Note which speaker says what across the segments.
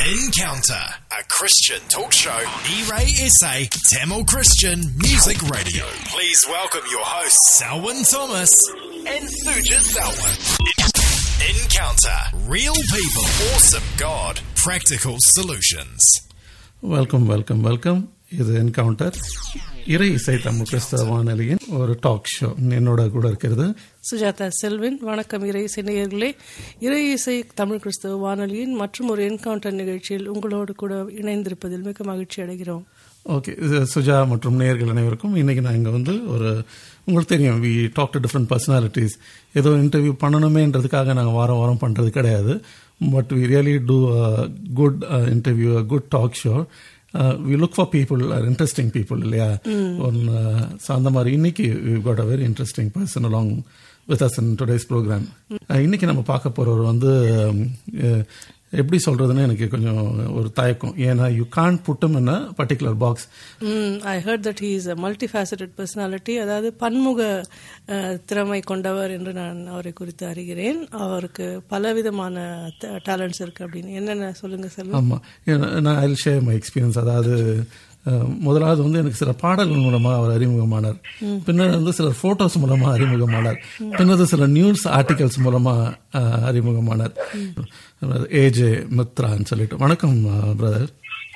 Speaker 1: Encounter, a Christian talk show. E-Ray SA, Tamil Christian Music Radio. Please welcome your hosts, Selwyn Thomas and Suja Selwyn. Encounter, real people, awesome God, practical solutions.
Speaker 2: Welcome welcome welcome இது encounter இறை இசை தமிழ் கிறிஸ்தவ வானொலியின் ஒரு talk show என்னோட கூட இருக்கிறது
Speaker 3: சுஜாதா செல்வின் வணக்கம் இறை இசை நேயர்களே இறை இசை தமிழ் கிறிஸ்தவ வானொலியின் மற்றும் ஒரு என்கவுண்டர் நிகழ்ச்சியில் உங்களோடு கூட இணைந்திருப்பதில் மிக மகிழ்ச்சி அடைகிறோம்
Speaker 2: ஓகே இது சுஜா மற்றும் நேயர்கள் அனைவருக்கும் இன்னைக்கு நான் இங்கே வந்து ஒரு உங்களுக்கு தெரியும் we talk to different personalities ஏதோ இன்டர்வியூ பண்ணணுமேன்றதுக்காக நாங்கள் வாரம் வாரம் பண்ணுறது கிடையாது but we really do good interview a good talk show we look for people are interesting people இல்லையா ஒன்று ஸோ அந்த மாதிரி இன்னைக்கு we got a very interesting person along with us in today's program இன்னைக்கு நம்ம பார்க்க போகிறவர் வந்து um, uh, எப்படி சொல்றதுன்னு எனக்கு கொஞ்சம் ஒரு தயக்கம் ஏன்னா யூ கான் புட்டம் என்ன particular box
Speaker 3: I heard that he is a multifaceted personality அதாவது பன்முக அஹ், திறமை கொண்டவர் என்று நான் அவரை குறித்து அறிகிறேன் அவருக்கு பலவிதமான டேலண்ட்ஸ் இருக்கு அப்படின்னு என்னென்ன சொல்லுங்க செல்வம்
Speaker 2: ஆமா ஏன்னா, நான் ஐ ஷேர் மை எக்ஸ்பீரியன்ஸ் அதாவது அஹ், முதலாவது வந்து எனக்கு சில பாடல்கள் மூலமா அவர் அறிமுகமானார் பின்னர் வந்து சில போட்டோஸ் மூலமா அறிமுகமானார் பின்னர் சில நியூஸ் ஆர்டிகல்ஸ் மூலமா அஹ், அறிமுகமானார் ஏஜே மித்ரான்னு சொல்லிட்டு வணக்கம் பிரதர்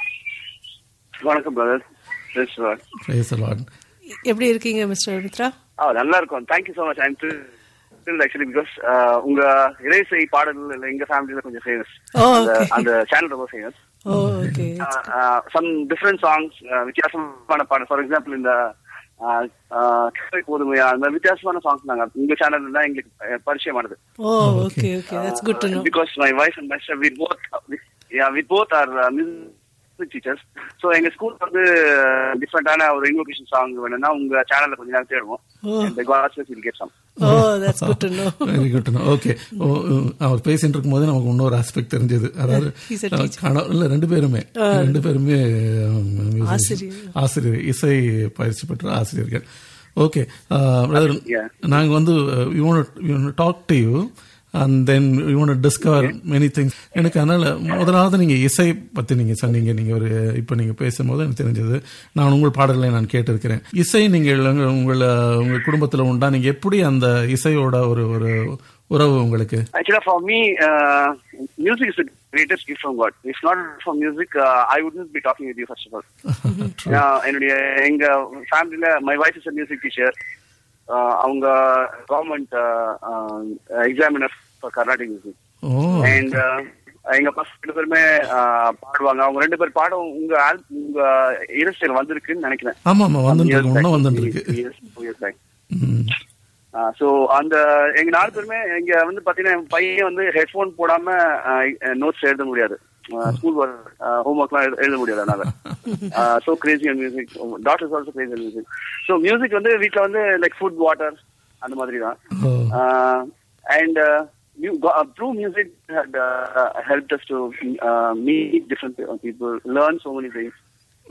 Speaker 4: வணக்கம் brother Praise the Lord.
Speaker 2: Praise Lord
Speaker 3: எப்படி இருக்கீங்க மிஸ்டர் மித்ரா
Speaker 4: ஆ நல்லா இருக்கும் thank you so much I'm actually because உங்க இறைசை பாடல்கள் எங்க ஃபேமிலியில கொஞ்சம் ஃபேமஸ்
Speaker 3: Oh,
Speaker 4: அந்த
Speaker 3: okay.
Speaker 4: அந்த சேனல் ரொம்ப famous
Speaker 3: oh okay
Speaker 4: some different songs வித்தியாசமான பாடல் ஃபார் எக்ஸாம்பிள் இந்த ஆஹ், ஆஹ், கேட்க போதுமையா அந்த மாதிரி வித்தியாசமான சாங்ஸ் நாங்க உங்க சேனல்ல தான் எங்களுக்கு அஹ், பரிச்சயமானது
Speaker 3: oh okay okay that's good to know
Speaker 4: because my wife and my we both yeah we both are music teachers so எங்க ஸ்கூல் வந்து டிஃப்ரெண்டான ஒரு இன்வோகேஷன் சாங் வேணும்னா உங்க சேனல்ல கொஞ்ச நேரம் தேடுவோம்
Speaker 3: Oh.
Speaker 4: இந்த God's will get some
Speaker 3: oh that's good to know
Speaker 2: very good okay அவர் பேசிட்டு இருக்கும்போது நமக்கு இன்னொரு ஆஸ்பெக்ட் தெரிஞ்சது அதாவது
Speaker 3: He's a
Speaker 2: அஹ்,
Speaker 3: teacher.
Speaker 2: கண- இல்ல ரெண்டு பேருமே ரெண்டு பேருமே um, musician.
Speaker 3: ஆசிரியர்.
Speaker 2: ஆசிரியர் இசை பயிற்சி பெற்ற ஆசிரியர்கள் ஓகே பிரதர்
Speaker 4: Yeah.
Speaker 2: நாங்க வந்து talk to you and then you want discover many things எனக்கு அதனால முதலாவது நீங்க இசை பத்தி நீங்க சொன்னீங்க நீங்க ஒரு இப்ப நீங்க பேசும்போது எனக்கு தெரிஞ்சது நான் உங்கள் பாடல்களை நான் கேட்டிருக்கிறேன் இசை நீங்க உங்கள உங்க குடும்பத்துல உண்டா நீங்க எப்படி அந்த இசையோட ஒரு ஒரு உறவு உங்களுக்கு
Speaker 4: Actually, for me, uh, music is the greatest gift from God. If not for music, uh, I wouldn't be talking with you, first of all. Uh, என்னுடைய எங்க ஃபேமிலியில my wife is music teacher அவங்க government examiner for Carnatic music
Speaker 2: oh
Speaker 4: and எங்க பசங்க ரெண்டு பேருமே uh, பாடுவாங்க அவங்க ரெண்டு பேர் பாடம் உங்க ஆல் உங்க இரஸ்டைல் வந்திருக்குன்னு நினைக்கிறேன்
Speaker 2: ஆமா ஆமா வந்துட்டு இருக்கு இன்னும் வந்துட்டு இருக்கு ம்.
Speaker 4: சோ அந்த எங்க நாலு பேருமே இங்க வந்து பாத்தீங்கன்னா என் பையன் வந்து ஹெட்போன் போடாம நோட்ஸ் எழுத முடியாது ஸ்கூல் ஒர்க் ஹோம் ஒர்க்லாம் எழுத முடியாது அதனால so crazy and music doctors also crazy and music so music வந்து வீட்ல வந்து லைக் ஃபுட் வாட்டர் அந்த மாதிரி தான்
Speaker 2: oh
Speaker 4: and through music help us to meet different people learn so many things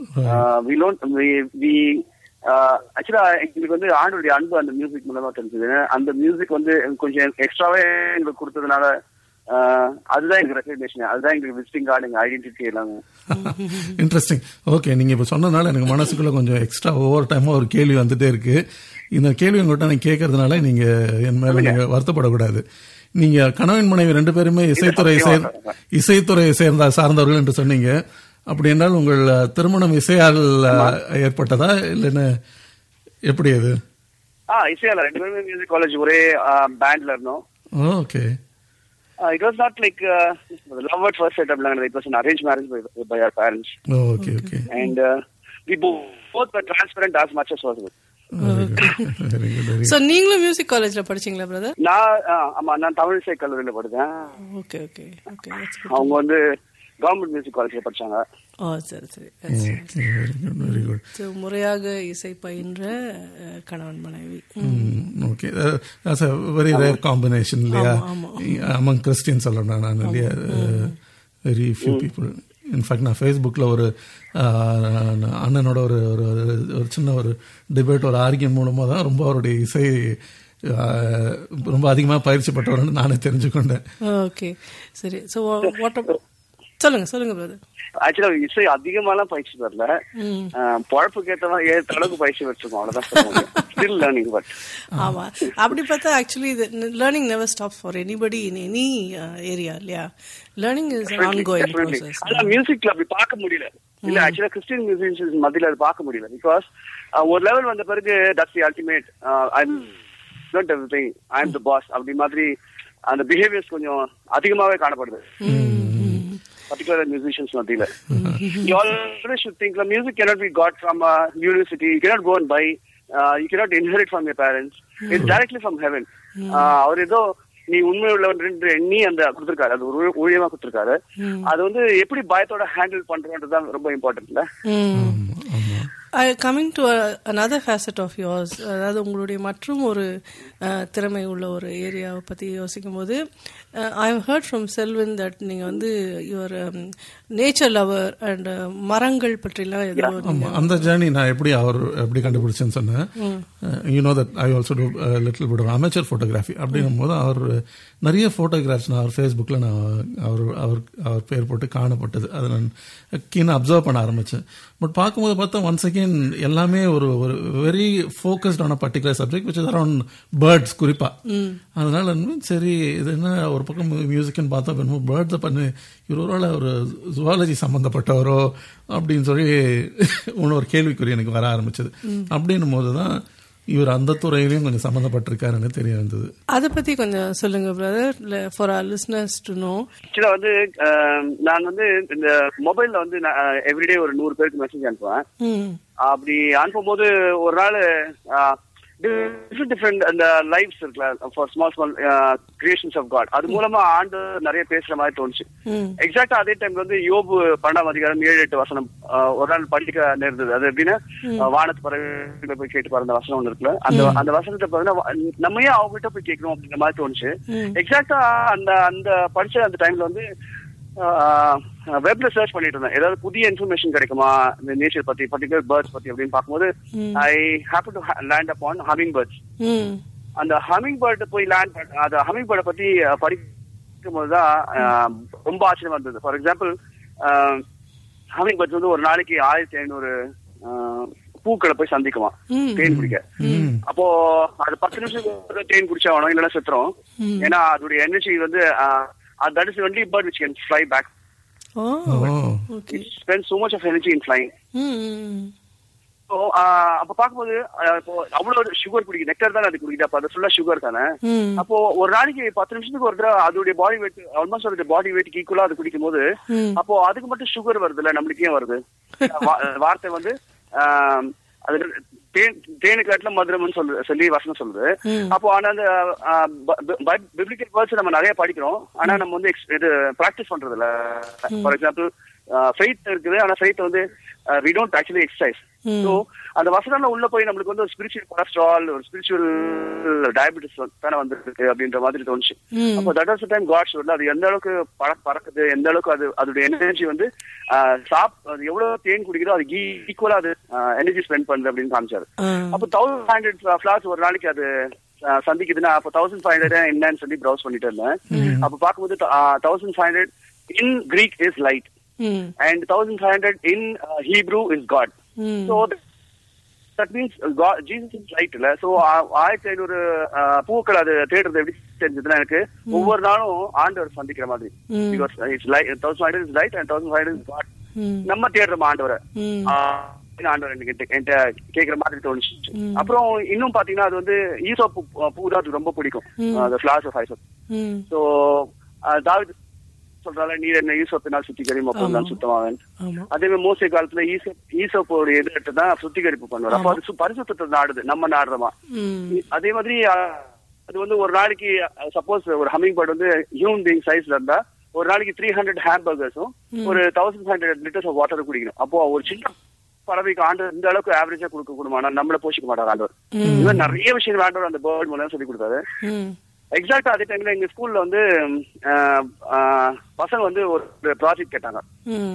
Speaker 4: we loan we actually எங்களுக்கு வந்து ஆண்டோடைய அன்பு அந்த மியூசிக் மூலமா தெரிஞ்சது அந்த மியூசிக் வந்து கொஞ்சம் எக்ஸ்ட்ராவே எங்களுக்கு கொடுத்ததுனால ஆஹ், அதுதான் எங்களுக்கு ரெக்கக்னேஷன் அதுதான் எங்களுக்கு விசிட்டிங் கார்டு எங்க ஐடென்டிட்டி எல்லாமே
Speaker 2: இன்ட்ரெஸ்டிங் ஓகே நீங்க இப்ப சொன்னதுனால எனக்கு மனசுக்குள்ள கொஞ்சம் எக்ஸ்ட்ரா ஒவ்வொரு டைமா ஒரு கேள்வி வந்துட்டே இருக்கு இந்த கேள்வி உங்கள்கிட்ட நான் கேட்கறதுனால நீங்க என் மேல நீங்க வருத்தப்படக்கூடாது நீங்க கணவன் மனைவி ரெண்டு பேருமே இசைத்துறை சேர் இசைத்துறையை சேர்ந்த சார்ந்தவர்கள் என்று சொன்னீங்க அப்படி என்றால் உங்கள் திருமணம் இசையால் ஏற்பட்டதா இல்லைன்னு எப்படி அது
Speaker 4: ஆ இசையால ரெண்டு பேருமே மியூசிக் காலேஜ் ஒரே பேண்ட்ல இருந்தோம்
Speaker 2: okay
Speaker 4: it was not like love at first sight அப்லாம் it was an arrange marriage by our parents
Speaker 2: okay okay
Speaker 4: and uh, we bo- both were transparent as much as possible
Speaker 2: very good very good
Speaker 3: so நீங்களும் music காலேஜ்ல படிச்சீங்களா brother
Speaker 4: நான் ஆ, ஆமா நான் தமிழ் இசை கல்லூரியில படித்தேன்
Speaker 3: okay okay okay that's good
Speaker 4: அவங்க வந்து கவர்மெண்ட் மியூசிக் காலேஜ்ல படிச்சாங்க
Speaker 3: ஓ சரி சரி
Speaker 2: very good very good
Speaker 3: So, முறையாக இசை பயின்ற அஹ், கணவன் மனைவி ம்.
Speaker 2: Okay that's a very rare combination இல்லையா
Speaker 3: ஆமா,
Speaker 2: among கிறிஸ்டியன்ஸ் சொல்லணும் நான் இல்லையா வெரி ஃபியூ பீப்புள் இன்ஃபேக்ட் நான் ஃபேஸ்புக்கில் ஒரு அஹ், அண்ணனோட ஒரு ஒரு ஒரு- ஒரு சின்ன ஒரு டிபேட் ஒரு ஆர்கியம் மூலமாக தான் ரொம்ப அவருடைய இசை அஹ், ரொம்ப அதிகமாக பயிற்சி பெற்றவர்னு நானே தெரிஞ்சுக்கொண்டேன்
Speaker 3: ஓகே சரி ஸோ வாட் சொல்லுங்க சொல்லுங்க பிரதர்
Speaker 4: ஆக்சுவலா இசை அதிகமாலாம் பயிற்சி வரல அஹ், பொழப்புக்கு ஏத்த மாதிரி ஏத்த அளவுக்கு பயிற்சி வச்சிருக்கோம் அவ்வளவுதான் ஸ்டில் லேர்னிங் பட்
Speaker 3: ஆமா அப்படி பார்த்தா ஆக்சுவலி இது learning never stop for anybody in any area இல்லையா learning is ongoing process
Speaker 4: ஆனா மியூசிக்ல அப்படி பார்க்க முடியல இல்ல ஆக்சுவலா கிறிஸ்டியன் மியூசிஷியன்ஸ் மத்தியில அது பார்க்க முடியல பிகாஸ் ஒரு லெவல் வந்த பிறகு that's the ultimate I not everything I am the boss அப்படி மாதிரி அந்த பிஹேவியர்ஸ் கொஞ்சம் அதிகமாவே காணப்படுது particular musicians மத்தியில you always should think the music cannot be got from a university you cannot go and buy uh, you cannot inherit from your parents it's directly from heaven uh, அவர் ஏதோ நீ உண்மை உள்ளவன் என்று எண்ணி அந்த கொடுத்திருக்காரு அது ஒரு ஊழியமா கொடுத்திருக்காரு அது வந்து எப்படி பயத்தோட ஹேண்டில் பண்றோன்றது தான் ரொம்ப இம்பார்ட்டன்ட்ல
Speaker 3: coming to another facet of yours அதாவது உங்களுடைய மற்றும் ஒரு அஹ், திறமை உள்ள ஒரு ஏரியாவை பற்றி யோசிக்கும் போது I have heard from Selvan that நீங்கள் வந்து யுவர் நேச்சர் லவர் அண்ட் மரங்கள் பற்றிலாம் ஏதோ
Speaker 2: ஆமா அந்த ஜேர்னி நான் எப்படி அவர் எப்படி கண்டுபிடிச்சேன்னு சொன்னேன் you know that I also do little bit அமைச்சர் ஃபோட்டோகிராஃபி அப்படின்னும் போது அவர் நிறைய ஃபோட்டோகிராஃப்ஸ் நான் அவர் ஃபேஸ்புக்கில் நான் அவர் அவர் அவர் பேர் போட்டு காணப்பட்டது அதை நான் கீழே அப்சர்வ் பண்ண ஆரம்பித்தேன் பட் பார்க்கும்போது பார்த்தா ஒன்ஸ் அகேன் எல்லாமே ஒரு ஒரு வெரி ஃபோக்கஸ்ட் ஆன particular subject which is around birds குறிப்பாக அதனால வந்து சரி இது என்ன ஒரு பக்கம் மியூசிக்னு பார்த்தா பண்ணுவோம் பேர்ட்ஸை பண்ணி இவர் ஒருவேளை ஒரு ஜுவாலஜி சம்மந்தப்பட்டவரோ அப்படின்னு சொல்லி இன்னொரு கேள்விக்குறி எனக்கு வர ஆரம்பிச்சது அப்படின்னும் போது தான் இவர் அந்த துறையிலையும் கொஞ்சம் சம்மந்தப்பட்டிருக்காருன்னு தெரிய வந்தது
Speaker 3: அதை பற்றி கொஞ்சம் சொல்லுங்க brother for our listeners to know
Speaker 4: actually வந்து அஹ், நான் வந்து இந்த மொபைல்ல வந்து எவ்ரிடே ஒரு நூறு பேருக்கு மெசேஜ் அனுப்புவேன்
Speaker 3: ம்
Speaker 4: அப்படி அனுப்பும்போது ஒரு நாள் டிஃப்ரெண்ட் டிஃப்ரெண்ட் அந்த லைவ்ஸ் இருக்குல்ல for small small creations of God அது மூலமா ஆண்டு நிறைய பேசுற மாதிரி தோணுச்சு
Speaker 3: ம்
Speaker 4: எக்ஸாக்டா அதே டைம்ல வந்து யோபு பன்னெண்டாம் அதிகாரம் ஏழு எட்டு வசனம் ஆஹ், ஒரு நாள் படிக்க நேர்ந்தது அது எப்படின்னா ஆஹ், வானத்து பறவை போய் கேட்டு பாருங்க வசனம் ஒன்று இருக்குல்ல அந்த அந்த வசனத்தை பாத்தீங்கன்னா நம்ம ஏன் அவங்க கிட்ட போய் கேட்கணும் அப்படிங்கிற மாதிரி தோணுச்சு எக்ஸாக்டா அந்த அந்த படிச்ச அந்த டைம்ல வந்து வெப்ல சர்ச் பண்ணிட்டு இருந்தேன் ஏதாவது புதிய இன்ஃபர்மேஷன் கிடைக்குமா இந்த நேச்சர் பத்தி பர்டிகுலர் பேர்ட்ஸ் பத்தி அப்படின்னு பார்க்கும்போது I happen to land up on humming birds
Speaker 3: hmm
Speaker 4: அந்த ஹமிங் பேர்ட் போய் லேண்ட் அந்த ஹமிங் பேர்டை பத்தி அஹ், படிக்கும் போதுதான் அஹ், ரொம்ப ஆச்சரியமா இருந்தது ஃபார் எக்ஸாம்பிள் ஹமிங் பேர்ட்ஸ் வந்து ஒரு நாளைக்கு ஆயிரத்தி ஐநூறு பூக்களை போய் சந்திக்குமா
Speaker 3: ம்.
Speaker 4: தேன் குடிக்க அப்போ அது பத்து நிமிஷம் தேன் குடிச்சா வேணும் இல்லைன்னா செத்துரும் ஏன்னா அதோடைய எனர்ஜி வந்து that is only bird which can fly back
Speaker 3: oh
Speaker 2: oh
Speaker 3: okay
Speaker 4: it spend so much of energy in flying
Speaker 3: hmm hmm
Speaker 4: so அப்ப பார்க்கும்போது அஹ், இப்போ அவ்வளவு சுகர் குடிக்குது நெக்டர் தானே அது குடிக்குது அப்ப அது ஃபுல்லா சுகர் தானே
Speaker 3: ம்
Speaker 4: அப்போ ஒரு நாளைக்கு பத்து நிமிஷத்துக்கு ஒரு தடவை அதோடைய பாடி வெயிட் ஆல்மோஸ்ட் அதோட பாடி வெயிட் ஈக்குவலா அது குடிக்கும் போது
Speaker 3: ம்.
Speaker 4: அப்போ அதுக்கு மட்டும் சுகர் வருது இல்ல நம்மளுக்கு ஏன் வருது வா- வார்த்தை வந்து ஆம், அது தேன் தேனுக்கு காட்டில மதுரம்னு சொல்லு சொல்லி வசனம் சொல்லுது
Speaker 3: ம்.
Speaker 4: அப்போ ஆனா அந்த பிப்ளிக்கல் வேர்ட்ஸ் நம்ம நிறைய படிக்கிறோம் ஆனா நம்ம வந்து ex- இது பிராக்டிஸ் பண்றது இல்ல ஃபார் எக்ஸாம்பிள் ஃபெய்த் இருக்குது ஆனா ஃபெய்த் வந்து we don't actually exercise so அந்த வசனம்ல உள்ள போய் நம்மளுக்கு வந்து ஒரு ஸ்பிரிச்சுவல் கொலஸ்ட்ரால் ஒரு ஸ்பிரிச்சுவல் டயபிட்டிஸ் தானே வந்திருக்கு அப்படின்ற மாதிரி தோணுச்சு
Speaker 3: ம்.
Speaker 4: அப்போ தட் ஆஸ் டைம் காட் ஷோர்ல அது எந்த அளவுக்கு பற- பறக்குது எந்த அளவுக்கு அது அதோட எனர்ஜி வந்து ஆஹ், சாப் அது எவ்வளவு தேன் குடிக்குதோ அது ஈக்குவலா அது எனர்ஜி ஸ்பெண்ட் பண்ணுது அப்படின்னு காமிச்சாரு
Speaker 3: ஆ
Speaker 4: அப்போ தௌசண்ட் ஹண்ட்ரட் ஃபிளார்ஸ் ஒரு நாளைக்கு அது ஆஹ், சந்திக்குதுன்னா அப்போ தௌசண்ட் ஃபைவ் ஹண்ட்ரட் என்னன்னு சொல்லி ப்ரௌஸ் பண்ணிட்டு இருந்தேன் அப்போ பார்க்கும்போது thousand five hundred in Greek is light
Speaker 3: hmm
Speaker 4: and 1500 in uh, Hebrew is God.
Speaker 3: ம்
Speaker 4: So th- that means God, Jesus is light இல்ல ஸோ ஆயிரத்தி ஐநூறு பூக்கள் அது தேடுறது எப்படி தெரிஞ்சதுன்னா எனக்கு ஒவ்வொரு நாளும் ஆண்டவர் சந்திக்கிற மாதிரி
Speaker 3: ம்.
Speaker 4: Because it's light thousand hundred is light and thousand hundred is God
Speaker 3: hmm
Speaker 4: நம்ம தேடுறோம் ஆண்டவரை
Speaker 3: ம்
Speaker 4: ஆஹ் ஆண்டவர் எனக்கு என்கிட்ட- என்கிட்ட கேக்குற மாதிரி தோணுச்சு அப்புறம் இன்னும் பாத்தீங்கன்னா அது வந்து ஈசோப்பு பூ தான் அது ரொம்ப பிடிக்கும் அந்த ஃபிளாஸ் ஆஃப் ஐசோப்
Speaker 3: ம்
Speaker 4: ஸோ தாவித் சொல்றால நீர் என்ன ஈசோப்பினால் சுத்திகரி மொத்தம் தான் சுத்தமாவேன்
Speaker 3: ஆமா
Speaker 4: அதே மாதிரி மோசை காலத்துல ஈசோ ஈசோப்போட இது எடுத்து தான் சுத்திகரிப்பு பண்ணுவார் அப்போ அது சு- பரிசுத்தத்தை நாடுது நம்ம நாடுறோமா
Speaker 3: ம்
Speaker 4: அதே மாதிரி அஹ், அது வந்து ஒரு நாளைக்கு சப்போஸ் ஒரு ஹமிங் பேர்ட் வந்து ஹியூமன் பீங் சைஸ்ல இருந்தா ஒரு நாளைக்கு த்ரீ ஹண்ட்ரட் ஹேம்பர்கர்ஸும் ஒரு thousand hundred litres of water குடிக்கணும் அப்போ ஒரு சின்ன பறவைக்கு ஆண்டு இந்த அளவுக்கு ஆவரேஜா கொடுக்க கூடுமா நம்மள போஷிக்க மாட்டார் ஆண்டவர் இன்னும் நிறைய விஷயங்கள் ஆண்டவர் அந்த பேர்ட் மூலம் சொல்லி கொடுத்தாரு
Speaker 3: ம்
Speaker 4: எக்ஸாக்டா அதே டைம்ல எங்க ஸ்கூல்ல வந்து அஹ், அஹ், பசங்க வந்து ஒரு ப்ராஜெக்ட் கேட்டாங்க
Speaker 3: ம்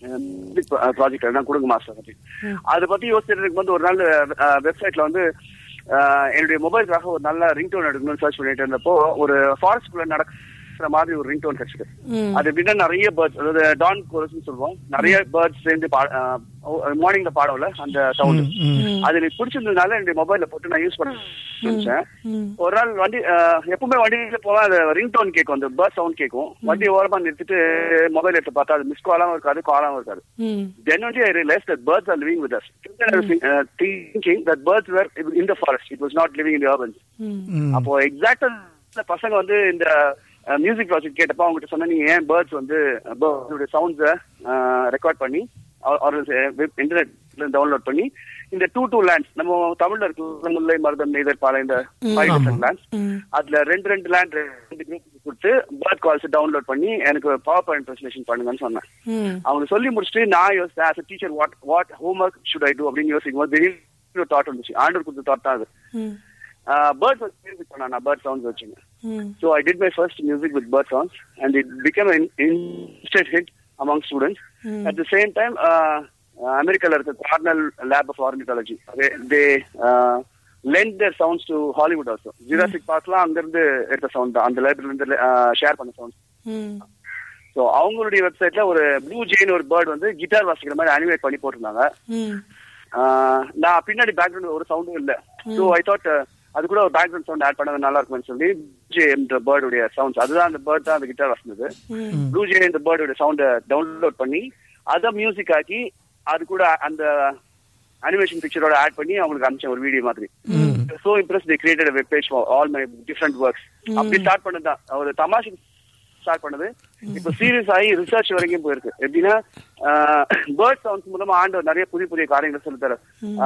Speaker 4: ப்ராஜெக்ட் தான் கொடுங்க மாஸ்டர் பத்தி அதை பத்தி யோசிச்சிட்டு வந்து ஒரு நாள் வெப்சைட்ல வந்து அஹ், என்னுடைய மொபைலுக்காக ஒரு நல்ல ரிங்டோன் எடுக்கணும்னு சர்ச் பண்ணிட்டு இருந்தப்போ ஒரு ஃபாரஸ்ட்குள்ள நடக்கிற பேசுற மாதிரி ஒரு ரிங் டோன் கிடைச்சது
Speaker 3: ம்.
Speaker 4: அது எப்படின்னா நிறைய பேர்ட்ஸ் அதாவது டான் கோரஸ் சொல்லுவோம் நிறைய பேர்ட்ஸ் சேர்ந்து மார்னிங்ல பாடவுல அந்த சவுண்ட் அது எனக்கு பிடிச்சிருந்ததுனால என்னுடைய மொபைல்ல போட்டு நான் யூஸ் பண்ண
Speaker 3: ம்.
Speaker 4: ஒரு நாள் வண்டி அஹ், எப்பவுமே வண்டியில போவேன் அது ரிங் டோன் கேட்கும் அந்த பேர்ட் சவுண்ட் கேட்கும் வண்டி ஓரமா நிறுத்திட்டு மொபைல் எடுத்து பார்த்தா அது மிஸ் காலாவும் இருக்காது காலாவும் இருக்காது
Speaker 3: ம்.
Speaker 4: then only I realized that birds are living with us. Then I was think- uh, thinking that birds were in the forest. It was not living in the urban.
Speaker 3: ம்.
Speaker 4: அப்போ எக்ஸாக்டா பசங்க வந்து இந்த மியூசிக் ப்ராஜெக்ட் கேட்டப்போ அவங்ககிட்ட சொன்னா நீங்க ஏன் பேர்ட்ஸ் வந்து பேர்ட்ஸோட சவுண்ட்ஸை ரெக்கார்ட் பண்ணி இன்டர்நெட்ல டவுன்லோட் பண்ணி இந்த டூ டூ லேண்ட்ஸ் நம்ம தமிழ்ல இருக்கு முல்லை மருதம் நெய்தர் பாலை இந்த ஃபைவ் டிஃபரெண்ட் லேண்ட்ஸ்
Speaker 3: ம்.
Speaker 4: அதுல ரெண்டு ரெண்டு லேண்ட் ரெண்டு குரூப் கொடுத்து பேர்ட் கால்ஸ் டவுன்லோட் பண்ணி எனக்கு பவர் பாயிண்ட் ப்ரெசன்டேஷன் பண்ணுங்கன்னு சொன்னேன்
Speaker 3: ம்.
Speaker 4: அவங்க சொல்லி முடிச்சுட்டு நான் யோசித்தேன் as teacher what what homework should I do அப்படின்னு யோசிக்கும் போது திடீர்னு தாட் வந்துச்சு ஆண்டர் கொடுத்த தாட் தான் அது
Speaker 3: ம்.
Speaker 4: பேர்ட்ஸ் வச்சு மியூசிக் பண்ணேன் நான் பேர்ட் சவுண்ட்ஸ் வச்சுங்க
Speaker 3: ம்.
Speaker 4: So I did my first music with bird sounds and it become instant hit among students at the same time அமெரிக்கால இருக்க Cornell lab of ornithology they lent their sounds to Hollywood also Jurassic பார்க்லாம் அங்கிருந்து எடுத்த sound தான் அந்த library இருந்து share பண்ண sound
Speaker 3: ம்.
Speaker 4: ஸோ அவங்களுடைய வெப்சைட்ல ஒரு ப்ளூ ஜெயின் ஒரு பேர்ட் வந்து கிட்டார் வாசிக்கிற மாதிரி அனிமேட் பண்ணி போட்டிருந்தாங்க
Speaker 3: ம்.
Speaker 4: ஆஹ் நான் பின்னாடி பேக்ரவுண்ட் ஒரு சவுண்டும் இல்ல ஸோ ஐ தாட் அது கூட ஒரு பேக்ரவுண்ட் சவுண்ட் ஆட் பண்ணது நல்லா இருக்கும்னு சொல்லி ஜே என்ற பேர்டுடைய சவுண்ட்ஸ் அதுதான் அந்த பேர்ட் தான் அந்த கிட்டார் வாசினது ப்ளூ ஜே இந்த பேர்டுடைய சவுண்டை டவுன்லோட் பண்ணி அதை மியூசிக் ஆக்கி அது கூட அந்த அனிமேஷன் பிக்சரோட ஆட் பண்ணி அவங்களுக்கு அனுப்பிச்ச ஒரு வீடியோ மாதிரி so impress the created web page for all my different works அப்படி ஸ்டார்ட் பண்ணதுதான் ஒரு தமாஷுக்கு ஸ்டார்ட் பண்ணது இப்போ சீரியஸ் ஆகி ரிசர்ச் வரைக்கும் போயிருக்கு எப்படின்னா பேர்ட் சவுண்ட்ஸ் மூலமா ஆண்டவர் நிறைய புதிய புதிய காரியங்கள் சொல்லி தர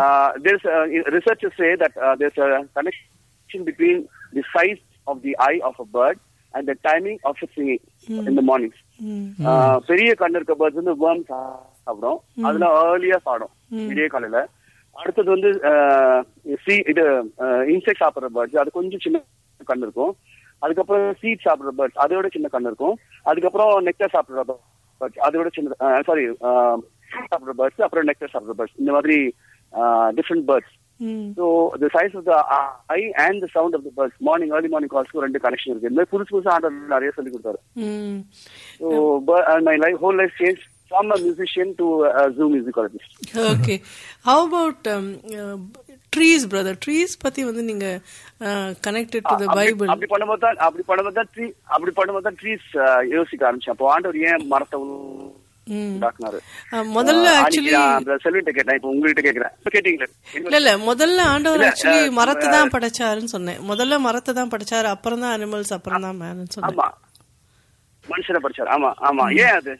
Speaker 4: research say that there's connection between the size of the eye of a bird and the timing of singing in the morning
Speaker 3: ம்.
Speaker 4: பெரிய கண்ணு இருக்க பேர்ட்ஸ் வந்து வேர்ம் சாப்பிடும் அதுல ஏர்லியா சாப்பிடும் விடிய காலையில அடுத்தது வந்து சி இது இன்செக்ட் சாப்பிடுற பேர்ட்ஸ் அது கொஞ்சம் சின்ன கண்ணு இருக்கும் அதுக்கப்புறம் சீட் சாப்பிடுற பேர்ட்ஸ் அதோட சின்ன கண்ணு இருக்கும் அதுக்கப்புறம் நெக்டர் சாப்பிடுற பேர்ட்ஸ் அதோட சின்ன சாரி சாப்பிடுற பேர்ட்ஸ் அப்புறம் நெக்டர் சாப்பிடுற பேர்ட்ஸ் இந்த மாதிரி டிஃப்ரெண்ட் பேர்ட்ஸ்
Speaker 3: ம்.
Speaker 4: So the size of the eye and the sound of the birds morning early morning கால்ஸ்க்கு ரெண்டு கனெக்ஷன் இருக்கு இந்த மாதிரி புதுசு புதுசு ஆண்டர் நிறைய சொல்லி கொடுத்தாரு
Speaker 3: ம்.
Speaker 4: So, but uh, my life, whole life changed from a musician to a zoo musicologist.
Speaker 3: Okay how about trees brother trees பத்தி வந்து நீங்க கனெக்டட் டு த
Speaker 4: அப்படி-
Speaker 3: பைபிள்
Speaker 4: அப்படி பண்ணும்போது தான் அப்படி பண்ணும்போது தான் ட்ரீ அப்படி பண்ணும்போது தான் ட்ரீஸ் யோசிக்க ஆரம்பிச்சேன் அப்போ ஆண்டவர் ஏன் மரத்தை
Speaker 3: ம்.
Speaker 4: உண்டாக்குனாரு
Speaker 3: முதல்ல
Speaker 4: ஆஹ்
Speaker 3: ஆக்சுவலி
Speaker 4: அன்னைக்கு நான் அந்த செல்விட்ட கேட்டேன் இப்போ உங்ககிட்ட கேட்கிறேன் இப்ப கேட்டீங்களே
Speaker 3: இல்ல இல்ல முதல்ல ஆண்டவர்
Speaker 4: இல்ல,
Speaker 3: ஆக்சுவலி
Speaker 4: அஹ்,
Speaker 3: மரத்தை தான் படைச்சாருன்னு சொன்னேன் முதல்ல மரத்தை தான் படைச்சாரு அப்புறம் தான் அனிமல்ஸ் அப்புறம் தான் மேன் சொன்னேன்
Speaker 4: ஆமா மனுஷனை படிச்சாரு ஆமா ஆமா ஏன் அது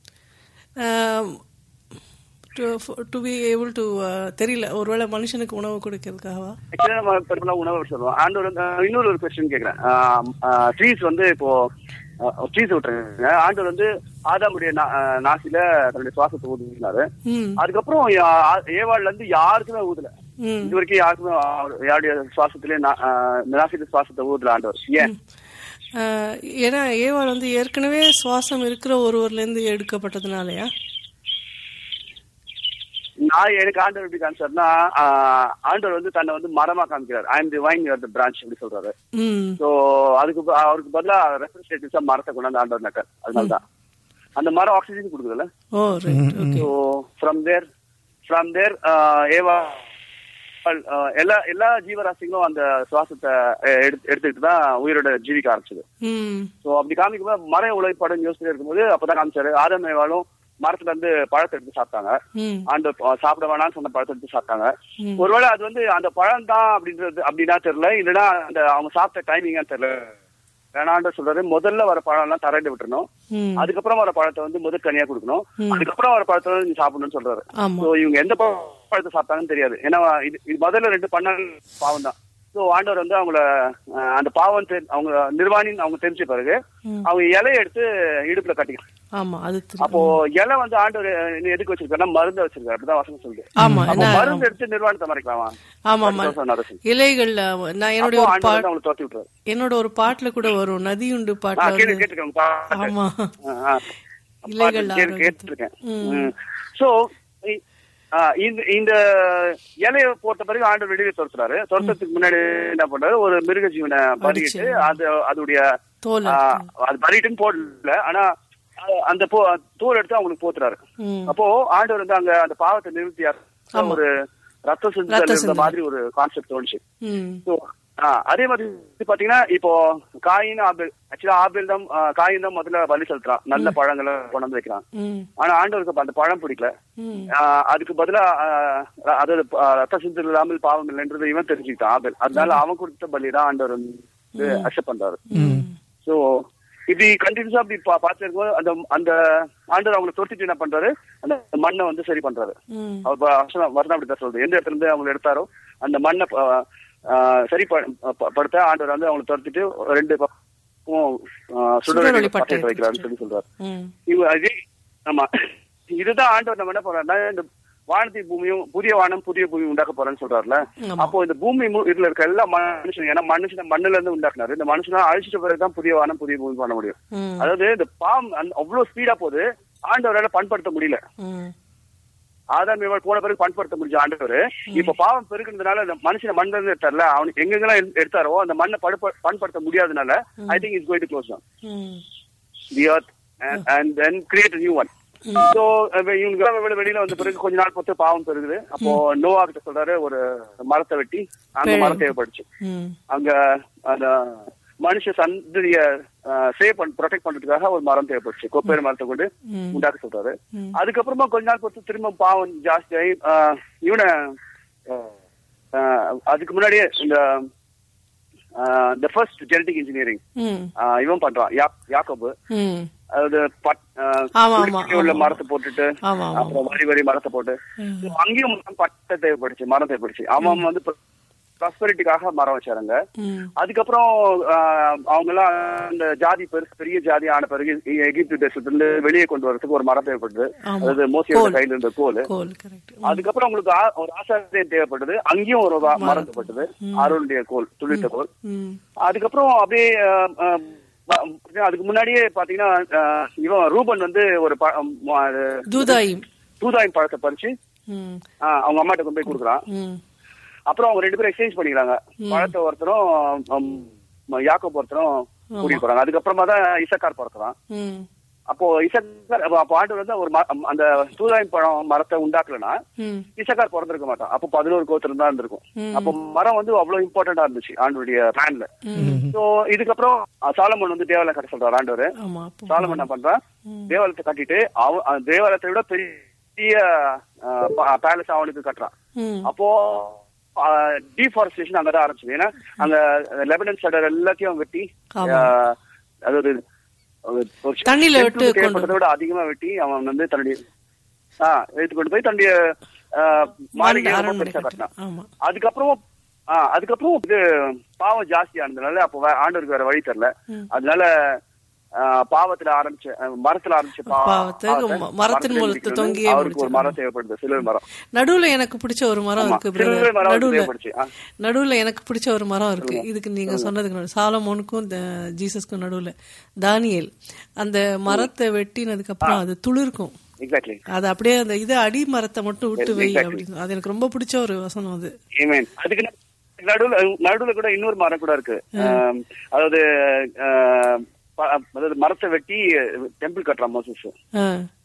Speaker 3: டு பி ஏபிள் டு தெரியல ஒருவேளை மனுஷனுக்கு உணவு கொடுக்கறதுக்காகவா
Speaker 4: ஆக்சுவலா நம்ம பெரும்பாலும் உணவை சொல்லுவோம் ஆண்டவர் வந்து அஹ், இன்னொரு ஒரு கொஸ்டின் கேட்கிறேன் ட்ரீஸ் வந்து இப்போ ட்ரீஸ் விட்டுருங்க ஆண்டவர் வந்து ஆதாமுடைய நா- அஹ், நாசில தன்னுடைய சுவாசத்தை ஊதினாரு
Speaker 3: ம்
Speaker 4: அதுக்கப்புறம் யா- ஏவாள்ல இருந்து யாருக்குமே ஊதல
Speaker 3: ம்
Speaker 4: இது வரைக்கும் யாருக்குமே அவர் யாருடைய சுவாசத்திலே நா- அஹ், நாசில சுவாசத்தை ஊதல ஆண்டவர் ஏன்
Speaker 3: அஹ், ஏன்னா ஏவாள் வந்து ஏற்கனவே சுவாசம் இருக்கிற ஒருவர்ல இருந்து எடுக்கப்பட்டதுனாலயா
Speaker 4: நான் எனக்கு ஆண்டவர் எப்படி காமிச்சாருன்னா ஆஹ், ஆண்டவர் வந்து தன்னை வந்து மரமா காமிக்கிறார் I am the vine you are the branch அப்படி சொல்றாரு
Speaker 3: ம்
Speaker 4: சோ அதுக்கு ப- அவருக்கு பதிலா ரெப்ரஸன்டேட்டிவ்ஸா மரத்தை கொண்டாந்து ஆண்டவர் நக்கர் அதனாலதான் அந்த மரம் ஆக்சிஜன் கொடுக்குதுல்ல
Speaker 3: oh right okay
Speaker 4: so from there from there ஏவா ஆஹ், எல்லா எல்லா ஜீவராசிகளும் அந்த சுவாசத்தை அஹ், எடுத்து எடுத்துக்கிட்டு தான் உயிரோட ஜீவிக்க ஆரம்பிச்சது
Speaker 3: ம்
Speaker 4: சோ அப்படி காமிக்கும்போது மர உழைப்பாடுன்னு யோசிச்சுட்டு இருக்கும்போது அப்பதான் காமிச்சாரு ஆதம் ஏவாளும் மரத்துல இருந்து பழத்தை எடுத்து சாப்பிட்டாங்க
Speaker 3: ம்
Speaker 4: அந்த ப- சாப்பிட வேணாம்னு சொன்ன பழத்தை எடுத்து சாப்பிட்டாங்க
Speaker 3: ம்.
Speaker 4: ஒருவேளை அது வந்து அந்த பழம் தான் அப்படின்றது அப்படின்னா தெரியல இல்லைன்னா அந்த அவங்க சாப்பிட்ட டைமிங்கா தெரியல வேணான்ற சொல்றாரு முதல்ல வர பழம் எல்லாம் தரையில விட்டுறணும்
Speaker 3: ம்
Speaker 4: அதுக்கப்புறம் வர பழத்தை வந்து முதல் கனியா கொடுக்கணும் அதுக்கப்புறம் வர பழத்தை வந்து நீ சாப்பிடணும்னு சொல்றாரு
Speaker 3: ஆமா
Speaker 4: சோ இவங்க எந்த பழ- பழத்தை சாப்பிட்டாங்கன்னு தெரியாது ஏன்னா இது இது முதல்ல ரெண்டு பண்ணல் பாவம் தான் சோ ஆண்டவர் வந்து அவங்கள அஹ், அந்த பாவம் தெரி- அவங்க நிர்வாணின்னு அவங்க தெரிஞ்ச பிறகு
Speaker 3: ம்.
Speaker 4: அவங்க இலையை எடுத்து இடுப்புல கட்டிக்கலாம்
Speaker 3: ஆமா அது தெரியும்.
Speaker 4: அப்போ இலை வந்து ஆண்டவர் இன்னும் எதுக்கு வச்சிருக்காருன்னா மருந்து வச்சிருக்காரு அப்படிதான் வசனம் சொல்லுது
Speaker 3: ஆமா
Speaker 4: அப்போ
Speaker 3: என்ன
Speaker 4: மருந்து எடுத்து நிர்வாணத்தை மறைக்கலாமா
Speaker 3: ஆமா ஆமா
Speaker 4: That was another thing.
Speaker 3: இலைகள்ல நான் என்னுடைய
Speaker 4: அப்போ
Speaker 3: ஒரு
Speaker 4: ஆண்டவர்
Speaker 3: பாட்
Speaker 4: வந்து அவங்களை துரத்தி விட்டுறாரு
Speaker 3: என்னோட ஒரு பாட்டுல கூட வரும் நதியுண்டு
Speaker 4: ஆ,
Speaker 3: பாட்டுல
Speaker 4: கேட்டு
Speaker 3: வந்து
Speaker 4: கேட்டிருக்கேன் பாட்டு.
Speaker 3: ஆமா
Speaker 4: ஆ, ஆ.
Speaker 3: இலைகள்
Speaker 4: பாட்டு கேட்டு-
Speaker 3: ஆரோக்கியத்துக்கு.
Speaker 4: கேட்டிருக்கேன் சோ இந்த இந்த இலைய போட்ட பிறகு ஆண்டவர் வெளியே துரத்துறாரு துரத்துறதுக்கு முன்னாடி என்ன பண்றாரு ஒரு மிருக ஜீவனை பறிக்கிட்டு அது அதோடைய
Speaker 3: தோல்
Speaker 4: ஆஹ், அது பலிட்டுன்னு போடல ஆனா ஆஹ், அந்த போ தோல் எடுத்து அவங்களுக்கு போத்துறாரு
Speaker 3: ம்.
Speaker 4: அப்போ ஆண்டவர் வந்து அங்க அந்த பாவத்தை நிறுத்தியார் ஒரு ரத்த சிந்தல் இருந்த மாதிரி ஒரு கான்செப்ட் தோணுச்சு
Speaker 3: ம்
Speaker 4: So, ஆ, அதே மாதிரி பாத்தீங்கன்னா இப்போ காயின் ஆபேல் ஆக்சுவலா ஆபேல் தான் ஆ, காயின் தான் முதல்ல பலி செலுத்துறான் நல்ல பழங்களை கொண்டு வந்து வைக்கிறான்
Speaker 3: ம்
Speaker 4: ஆனா ஆண்டவருக்கு அப்ப அந்த பழம் பிடிக்கல
Speaker 3: ம்
Speaker 4: ஆ, அதுக்கு பதிலா ஆ, அதாவது ஆ, ரத்த சிந்தல் இல்லாமல் பாவம் இல்லைன்றது இவன் தெரிஞ்சுக்கிட்டான் ஆபேல் அதனால அவன் கொடுத்த பலி தான் ஆண்டவர் வந்து அக்செப்ட் பண்றாரு சோ இப்படி கண்டினியூஸா அப்படி பா- பார்த்துட்டு இருக்கும்போது அந்த அந்த ஆண்டவர் அவங்களை தொடுத்துட்டு என்ன பண்றாரு அந்த மண்ணை வந்து சரி பண்றாரு
Speaker 3: ம்
Speaker 4: அவர் ப- வசனம் வரதான் அப்படிதான் சொல்றது எந்த இடத்துல இருந்து அவங்க எடுத்தாரோ அந்த மண்ணை ப- ஆ, சரி ப- ப- படுத்த ஆண்டவர் வந்து அவங்களை துரத்திட்டு ரெண்டு பக்கம்
Speaker 3: சுடரொளி
Speaker 4: சுடரொளி
Speaker 3: பட்டை
Speaker 4: பட்டை வைக்கிறாருன்னு சொல்லி சொல்றாரு
Speaker 3: ம்
Speaker 4: இவ அது ஆமா இதுதான் ஆண்டவர் நம்ம என்ன பண்றாருன்னா இந்த வானத்தை பூமியும் புதிய வானம் புதிய பூமி உண்டாக்க போறேன்னு சொல்றாருல
Speaker 3: ஆமா.
Speaker 4: அப்போ இந்த பூமி மு- இதுல இருக்க எல்லா மனுஷன் ஏன்னா மனுஷன் மண்ணுல இருந்து உண்டாக்குனாரு இந்த மனுஷனா அழிச்சிட்ட பிறகுதான் புதிய வானம் புதிய பூமி பண்ண முடியும்
Speaker 3: ம்
Speaker 4: அதாவது இந்த பாம் அந்த- அவ்வளவு ஸ்பீடா போகுது ஆண்டவரால பண்படுத்த முடியல
Speaker 3: ம்
Speaker 4: ஆதாம் இவள் போன பிறகு பண்படுத்த முடிஞ்ச ஆண்டவர் இப்ப பாவம் பெருக்கிறதுனால இந்த மனுஷனை மண்ணில இருந்து எடுத்தார்ல அவனுக்கு எங்கெங்கெல்லாம் எடுத்து- எடுத்தாரோ அந்த மண்ணை படுப்ப- பண்படுத்த முடியாதனால I think is going to close
Speaker 3: hmm
Speaker 4: the earth and, and then create a new one so இவங்க வெளி- வெளியில வந்த பிறகு கொஞ்ச நாள் பொறுத்து பாவம் பெருகுது அப்போ நோவா கிட்ட சொல்றாரு ஒரு மரத்தை வெட்டி அங்க மரம் தேவைப்படுச்சு
Speaker 3: ம்
Speaker 4: அங்க அந்த மனுஷ சந்ததிய சேவ் பண்ண ப்ரொடெக்ட் பண்றதுக்காக ஒரு மரம் தேவைப்படுச்சு கொப்பேறு மரத்தை கொண்டு உண்டாக்க சொல்றாரு அதுக்கப்புறமா கொஞ்ச நாள் பொறுத்து திரும்ப பாவம் ஜாஸ்தியாகி ஆஹ், இவனை ஆஹ், ஆஹ், அதுக்கு முன்னாடியே இந்த த ஃபர்ஸ்ட் ஜெனடிக் இன்ஜினியரிங்
Speaker 3: ம்
Speaker 4: இவன் பண்றான் யா- யாக்கோபு
Speaker 3: ம்
Speaker 4: அதாவது பட்- ஆஹ்,
Speaker 3: ஆமா, ஆமா,
Speaker 4: குறுக்கே உள்ள
Speaker 3: ஆமா.
Speaker 4: மரத்தை போட்டுட்டு
Speaker 3: ஆமா ஆமா
Speaker 4: அப்புறம் வரி வரி மரத்தை போட்டு So, அங்கேயும் பட்டை தேவைப்படுச்சு மரம் தேவைப்படுச்சு அவன் வந்து ப்ராஸ்பரிட்டிக்காக மரம் வச்சாருங்க
Speaker 3: ம்
Speaker 4: அதுக்கப்புறம் அவங்க எல்லாம் அந்த ஜாதி பெருசு பெரிய ஜாதி ஆன பிறகு எ- எகிப்து தேசத்துல இருந்து வெளியே கொண்டு வரதுக்கு ஒரு மரம் தேவைப்படுது
Speaker 3: ஆமா.
Speaker 4: அதாவது மோசியோட
Speaker 3: கோல்.
Speaker 4: கையில இருந்த கோல்
Speaker 3: கோல் கரெக்ட்
Speaker 4: அதுக்கப்புறம் உங்களுக்கு ஆ- ஒரு ஆசாரியம் தேவைப்பட்டது அங்கேயும் ஒரு வா- மரம் தேவைப்பட்டது அருளுடைய கோல் துளித்த கோல்
Speaker 3: ம்
Speaker 4: அதுக்கப்புறம் அப்படியே அஹ், அஹ், வ- அதுக்கு முன்னாடியே பாத்தீங்கன்னா அஹ், இவன் ரூபன் வந்து ஒரு ப- ம- அது
Speaker 3: தூதாயும்
Speaker 4: தூதாயின் பழத்தை பறிச்சு
Speaker 3: ம்
Speaker 4: அஹ், அவங்க அம்மாட்ட கொண்டு போய் கொடுக்குறான்
Speaker 3: ம்
Speaker 4: அப்புறம் அவங்க ரெண்டு பேரும் எக்ஸ்சேஞ்ச் பண்ணிக்கிறாங்க பழத்தை ஒருத்தரும் அம், யாக்கோப் ஒருத்தரும் கூட்டிட்டு போறாங்க அதுக்கப்புறமா தான் இசக்கார் பிறக்கிறான்
Speaker 3: ம்
Speaker 4: அப்போ இசக்கார் அப்ப- அப்போ ஆண்டு வந்து ஒரு ம- அந்த தூதாயின் பழம் மரத்தை உண்டாக்கலன்னா
Speaker 3: ம்
Speaker 4: இசக்கார் பிறந்திருக்க மாட்டான் அப்போ பதினோரு கோத்திரம் தான் இருந்திருக்கும் அப்போ மரம் வந்து அவ்வளவு இம்பார்ட்டண்டா இருந்துச்சு ஆண்டுடைய பிளான்ல சோ இதுக்கப்புறம் அஹ், சாலமன் வந்து தேவாலயம் கட்ட சொல்றாரு ஆண்டவர்
Speaker 3: ஆமா அப்போ
Speaker 4: சாலமன் என்ன பண்றான் தேவாலயத்தை கட்டிட்டு அவன் அஹ், தேவாலயத்தை விட பெரிய பேலஸ் அவனுக்கு கட்டுறான்
Speaker 3: ம்
Speaker 4: அப்போ டீஃபாரஸ்டேஷன் அங்கதான் ஆரம்பிச்சது ஏன்னா அங்க லெபனன் சடர் எல்லாத்தையும் வெட்டி
Speaker 3: ஆமா.
Speaker 4: ஆஹ், அதாவது ஒரு ஒரு
Speaker 3: தண்ணியில விட்டு
Speaker 4: temple க்கு
Speaker 3: கொண்டு
Speaker 4: தேவைப்பட்டதை விட அதிகமா வெட்டி அவன் வந்து தன்னுடைய ஆஹ் எடுத்து கொண்டு போய் தன்னுடைய ஆஹ், மாளிகையை ரொம்ப
Speaker 3: அரண்மனை
Speaker 4: பெருசா
Speaker 3: கட்டினான்.
Speaker 4: கட்டினான்
Speaker 3: ஆமா
Speaker 4: அதுக்கப்புறம் ஆஹ், அதுக்கப்புறம் இது பாவம் ஜாஸ்தி ஆனதுனால அப்போ வே- ஆண்டவருக்கு வேற வழி தரல அதனால ஆஹ், பாவத்துல ஆரம்பிச்ச அஹ், மரத்துல ஆரம்பிச்ச பா-
Speaker 3: பாவத்தை
Speaker 4: பாவத்தை
Speaker 3: ம- மரத்தின் மூலத்தை
Speaker 4: முடிக்கணும்னு
Speaker 3: தொங்கியே
Speaker 4: அவருக்கு ஒரு
Speaker 3: முடிச்சிடணும்.
Speaker 4: மரம் தேவைப்படுது சிலுவை மரம்
Speaker 3: நடுவுல எனக்கு பிடிச்ச ஒரு மரம்
Speaker 4: ஆமா,
Speaker 3: இருக்கு
Speaker 4: சிலுவை
Speaker 3: brother.
Speaker 4: மரம்
Speaker 3: நடுவுல
Speaker 4: தேவைப்படுச்சு ஆ.
Speaker 3: நடுவுல எனக்கு பிடிச்ச ஒரு மரம் இருக்கு இதுக்கு நீங்க சொன்னதுக்கு நடுவுல சாலமோனுக்கும் த- ஜீசஸ்க்கும் நடுவுல தானியேல் அந்த மரத்தை வெட்டினதுக்கு அப்புறம் அது துளிர்க்கும்
Speaker 4: எக்ஸாக்ட்லி
Speaker 3: அது அப்படியே அந்த இது அடி மரத்தை மட்டும் விட்டு வை
Speaker 4: Exactly.
Speaker 3: அப்படின்னு அது எனக்கு ரொம்ப பிடிச்ச ஒரு வசனம் அது
Speaker 4: Amen. அதுக்கு ந- நடுவுல நடுவுல கூட இன்னொரு மரம் கூட இருக்கு ஆம், அதாவது ஆஹ், ப- அதாவது மரத்தை வெட்டி டெம்பிள் கட்டுறான் மோசஸ்
Speaker 3: ஆ,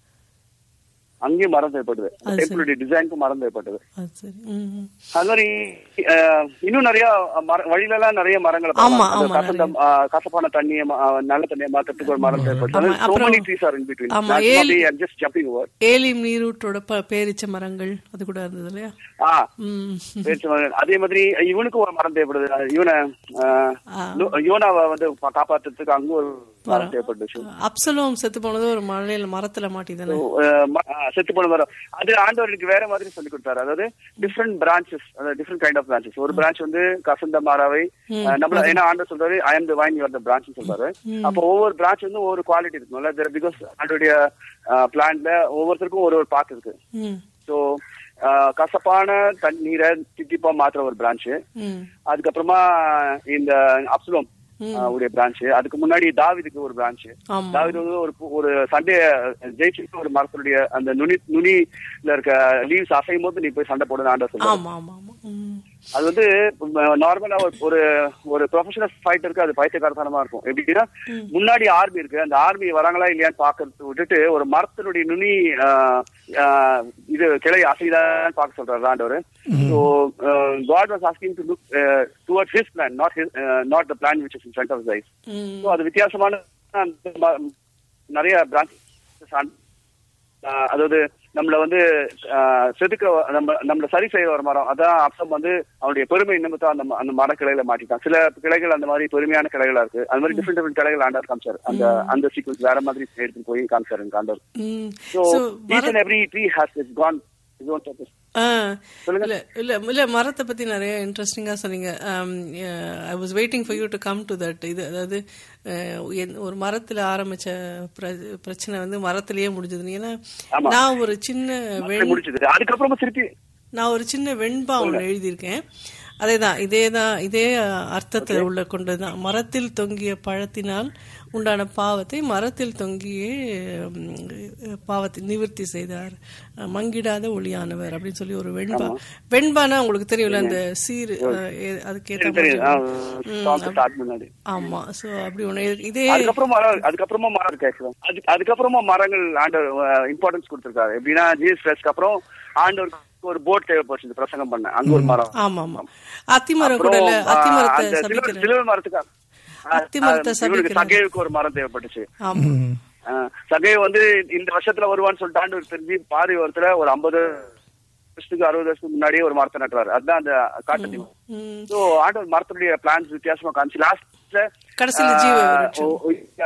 Speaker 4: அங்கேயும் மரம் தேவைப்படுது
Speaker 3: அது
Speaker 4: டெம்பிளுடைய டிசைனுக்கும் மரம் தேவைப்படுது
Speaker 3: அது சரி ம், ம்.
Speaker 4: அது மாதிரி ஆஹ், இன்னும் நிறைய மர- வழியில எல்லாம் நிறைய மரங்களை
Speaker 3: ஆமா,
Speaker 4: பார்க்கலாம். அது
Speaker 3: ஆமா,
Speaker 4: கசந்த ஆஹ், கசப்பான தண்ணியை ம- ஆஹ், நல்ல தண்ணியை மாத்துறதுக்கு ஒரு மரம் தேவைப்படுது
Speaker 3: ஆமா,
Speaker 4: so
Speaker 3: அப்புறம்
Speaker 4: many trees are in between
Speaker 3: ஆமா,
Speaker 4: That's
Speaker 3: ஏழு-
Speaker 4: probably I'm just jumping over
Speaker 3: Elim நீரூற்றோட ப- பேரிச்ச மரங்கள் அது கூட இருந்தது இல்லையா
Speaker 4: ஆ
Speaker 3: ம்
Speaker 4: பேச்சு மரம். அதே மாதிரி இவனுக்கு ஒரு மரம் தேவைப்படுது இவனை ஆஹ்,
Speaker 3: ஆ.
Speaker 4: நோ- யோனாவை வந்து பா- காப்பாத்துறதுக்கு அங்க ஒரு மரம் தேவைப்பட்டுச்சு
Speaker 3: அப்சலோம் செத்து போனது ஒரு மழையில மரத்துல மாட்டிதானே
Speaker 4: அஹ் ம- ஆ, செத்து போன மரம் அது ஆண்டவருக்கு வேற மாதிரி சொல்லி கொடுத்தாரு அதாவது டிஃப்ரெண்ட் பிரான்ச்சஸ் அதாவது டிஃப்ரெண்ட் கைண்ட் ஆஃப் பிரான்ச்சஸ் ஒரு பிரான்ச் வந்து கசந்த மாறாவை அஹ், நம்மள ஏன்னா ஆண்டவர் சொல்றாரு I am the vine you are the branch சொல்றாரு அப்போ ஒவ்வொரு பிரான்ச் வந்து ஒவ்வொரு குவாலிட்டி இருக்கும்ல பிகாஸ் ஆண்டோடைய பிளான்ல ஒவ்வொருத்தருக்கும் ஒரு ஒரு பாத்து இருக்கு
Speaker 3: ம்
Speaker 4: ஸோ கசப்பான தண்ணீரை தித்திப்பா மாத்துற ஒரு பிரான்ச்
Speaker 3: ம்
Speaker 4: அதுக்கப்புறமா இந்த அப்சுலம் உடைய பிரான்ச் அதுக்கு முன்னாடி தாவிதுக்கு ஒரு பிரான்ச்
Speaker 3: ஆமா
Speaker 4: தாவிது வந்து ஒரு பு- ஒரு சண்டே ஜெயிச்சுட்டு ஒரு மரத்தினுடைய அந்த நுனி நுனில இருக்க லீவ்ஸ் அசையும் போது நீ போய் சண்டை போடுன்னு ஆண்டவர் சொல்றாரு
Speaker 3: ஆமா ஆமா ஆமா ம்
Speaker 4: அது வந்து நார்மலா ஒரு ஒரு ப்ரொஃபஷனல் ஃபைட்டருக்கு அது பைத்தியக்காரத்தனமா இருக்கும் எப்படின்னா முன்னாடி ஆர்மி இருக்கு அந்த ஆர்மி வராங்களா இல்லையான்னு பாக்குறது விட்டுட்டு ஒரு மரத்தினுடைய நுனி ஆஹ், ஆஹ், இது கிளை அசைதான்னு பார்க்க சொல்றாரு ஆண்டவர் so God was asking to look towards his plan not not the plan which is in front of this
Speaker 3: hmm
Speaker 4: so அது வித்தியாசமான அந்த ம- நிறைய பிரான்ச்சஸ் அதாவது நம்மள வந்து ஆஹ், செதுக்க நம்ம நம்மள சரி செய்ய ஒரு மரம் அதான் அப்சம் வந்து அவனுடைய பெருமை நிமித்தம் அந்த ம- அந்த மரக்கிளையில மாட்டிட்டான் சில கிளைகள் அந்த மாதிரி பெருமையான கிளைகளா இருக்கு அந்த மாதிரி டிஃப்ரெண்ட் டிஃப்ரெண்ட் கிளைகள் ஆண்டார் காமிச்சாரு அந்த அந்த சீக்வன்ஸ் வேற மாதிரி எடுத்துட்டு போய் காமிச்சாரு எனக்கு ஆண்டவர்
Speaker 3: ம்
Speaker 4: so
Speaker 3: so
Speaker 4: each and every tree has is gone is own purpose
Speaker 3: ஆ
Speaker 4: சொல்லுங்க.
Speaker 3: இல்ல இல்ல இல்ல மரத்தை பத்தி நிறைய இன்ட்ரெஸ்டிங்கா சொன்னீங்க I was waiting for you to come to that இது அதாவது அஹ், என்- ஒரு மரத்துல ஆரம்பிச்ச பிர- பிரச்சனை வந்து மரத்திலேயே முடிஞ்சது ஏன்னா
Speaker 4: ஆமா.
Speaker 3: நான் ஒரு சின்ன வெண்
Speaker 4: முடிச்சது அதுக்கப்புறமா திருப்பி
Speaker 3: நான் ஒரு சின்ன வெண்பா ஒன்று எழுதியிருக்கேன் அதேதான் இதே தான் இதே அர்த்தத்தை உள்ள கொண்டதுதான் மரத்தில் தொங்கிய பழத்தினால் உண்டான பாவத்தை மரத்தில் தொங்கியே ம், பாவத்தை நிவர்த்தி செய்தார் மங்கிடாத ஒளியானவர் அப்படின்னு சொல்லி ஒரு வெண்பா வெண்பானா உங்களுக்கு தெரியும்ல அந்த சீர் அஹ், எ- அதுக்கேத்த
Speaker 4: தெரியும்
Speaker 3: மாதிரி
Speaker 4: சாங் ஸ்டார்ட் முன்னாடி
Speaker 3: ஆமா சோ அப்படி ஒண்ணு எழுதி- இதே
Speaker 4: அதுக்கப்புறம் மரம் அதுக்கப்புறமா மரம் இருக்கு actually. அது அதுக்கப்புறமா மரங்கள் ஆண்டவர் இம்பார்ட்டன்ஸ் கொடுத்திருக்காரு எப்படின்னா ஜீசஸ் கிரைஸ்ட்க்கு அப்புறம் ஆண்டவருக்கு ஒரு போட் தேவைப்பட்டுச்சு இந்த பிரசங்கம் பண்ண அங்க ஒரு மரம்
Speaker 3: ஆமா ஆமா அத்திமரம் கூட
Speaker 4: அப்புறம்
Speaker 3: இல்ல அத்திமரத்தை
Speaker 4: அந்த சிலுவை-
Speaker 3: சபிக்கிறேன்
Speaker 4: சிலுவை மரத்துக்கு
Speaker 3: அத்திமரத்தை
Speaker 4: ஆ, இவனுக்கு
Speaker 3: சபிக்கிறேன்.
Speaker 4: சகைவுக்கு ஒரு மரம் தேவைப்பட்டுச்சு
Speaker 3: ஆமா
Speaker 4: ஆ, சகைவு வந்து இந்த வருஷத்துல வருவான்னு சொல்லிட்டு ஆண்டவர் தெரிஞ்சு பாதி வருஷத்துல ஒரு ஐம்பது வருஷத்துக்கு அறுபது வருஷத்துக்கு முன்னாடியே ஒரு மரத்தை நட்டுவாரு அதுதான் அந்த காட்டு
Speaker 3: ம்.
Speaker 4: சோ ஆண்டவர் மரத்துடைய பிளான்ஸ் வித்தியாசமா காமிச்சு லாஸ்ட்ல
Speaker 3: கடைசியில ஜீவ விருட்சம்.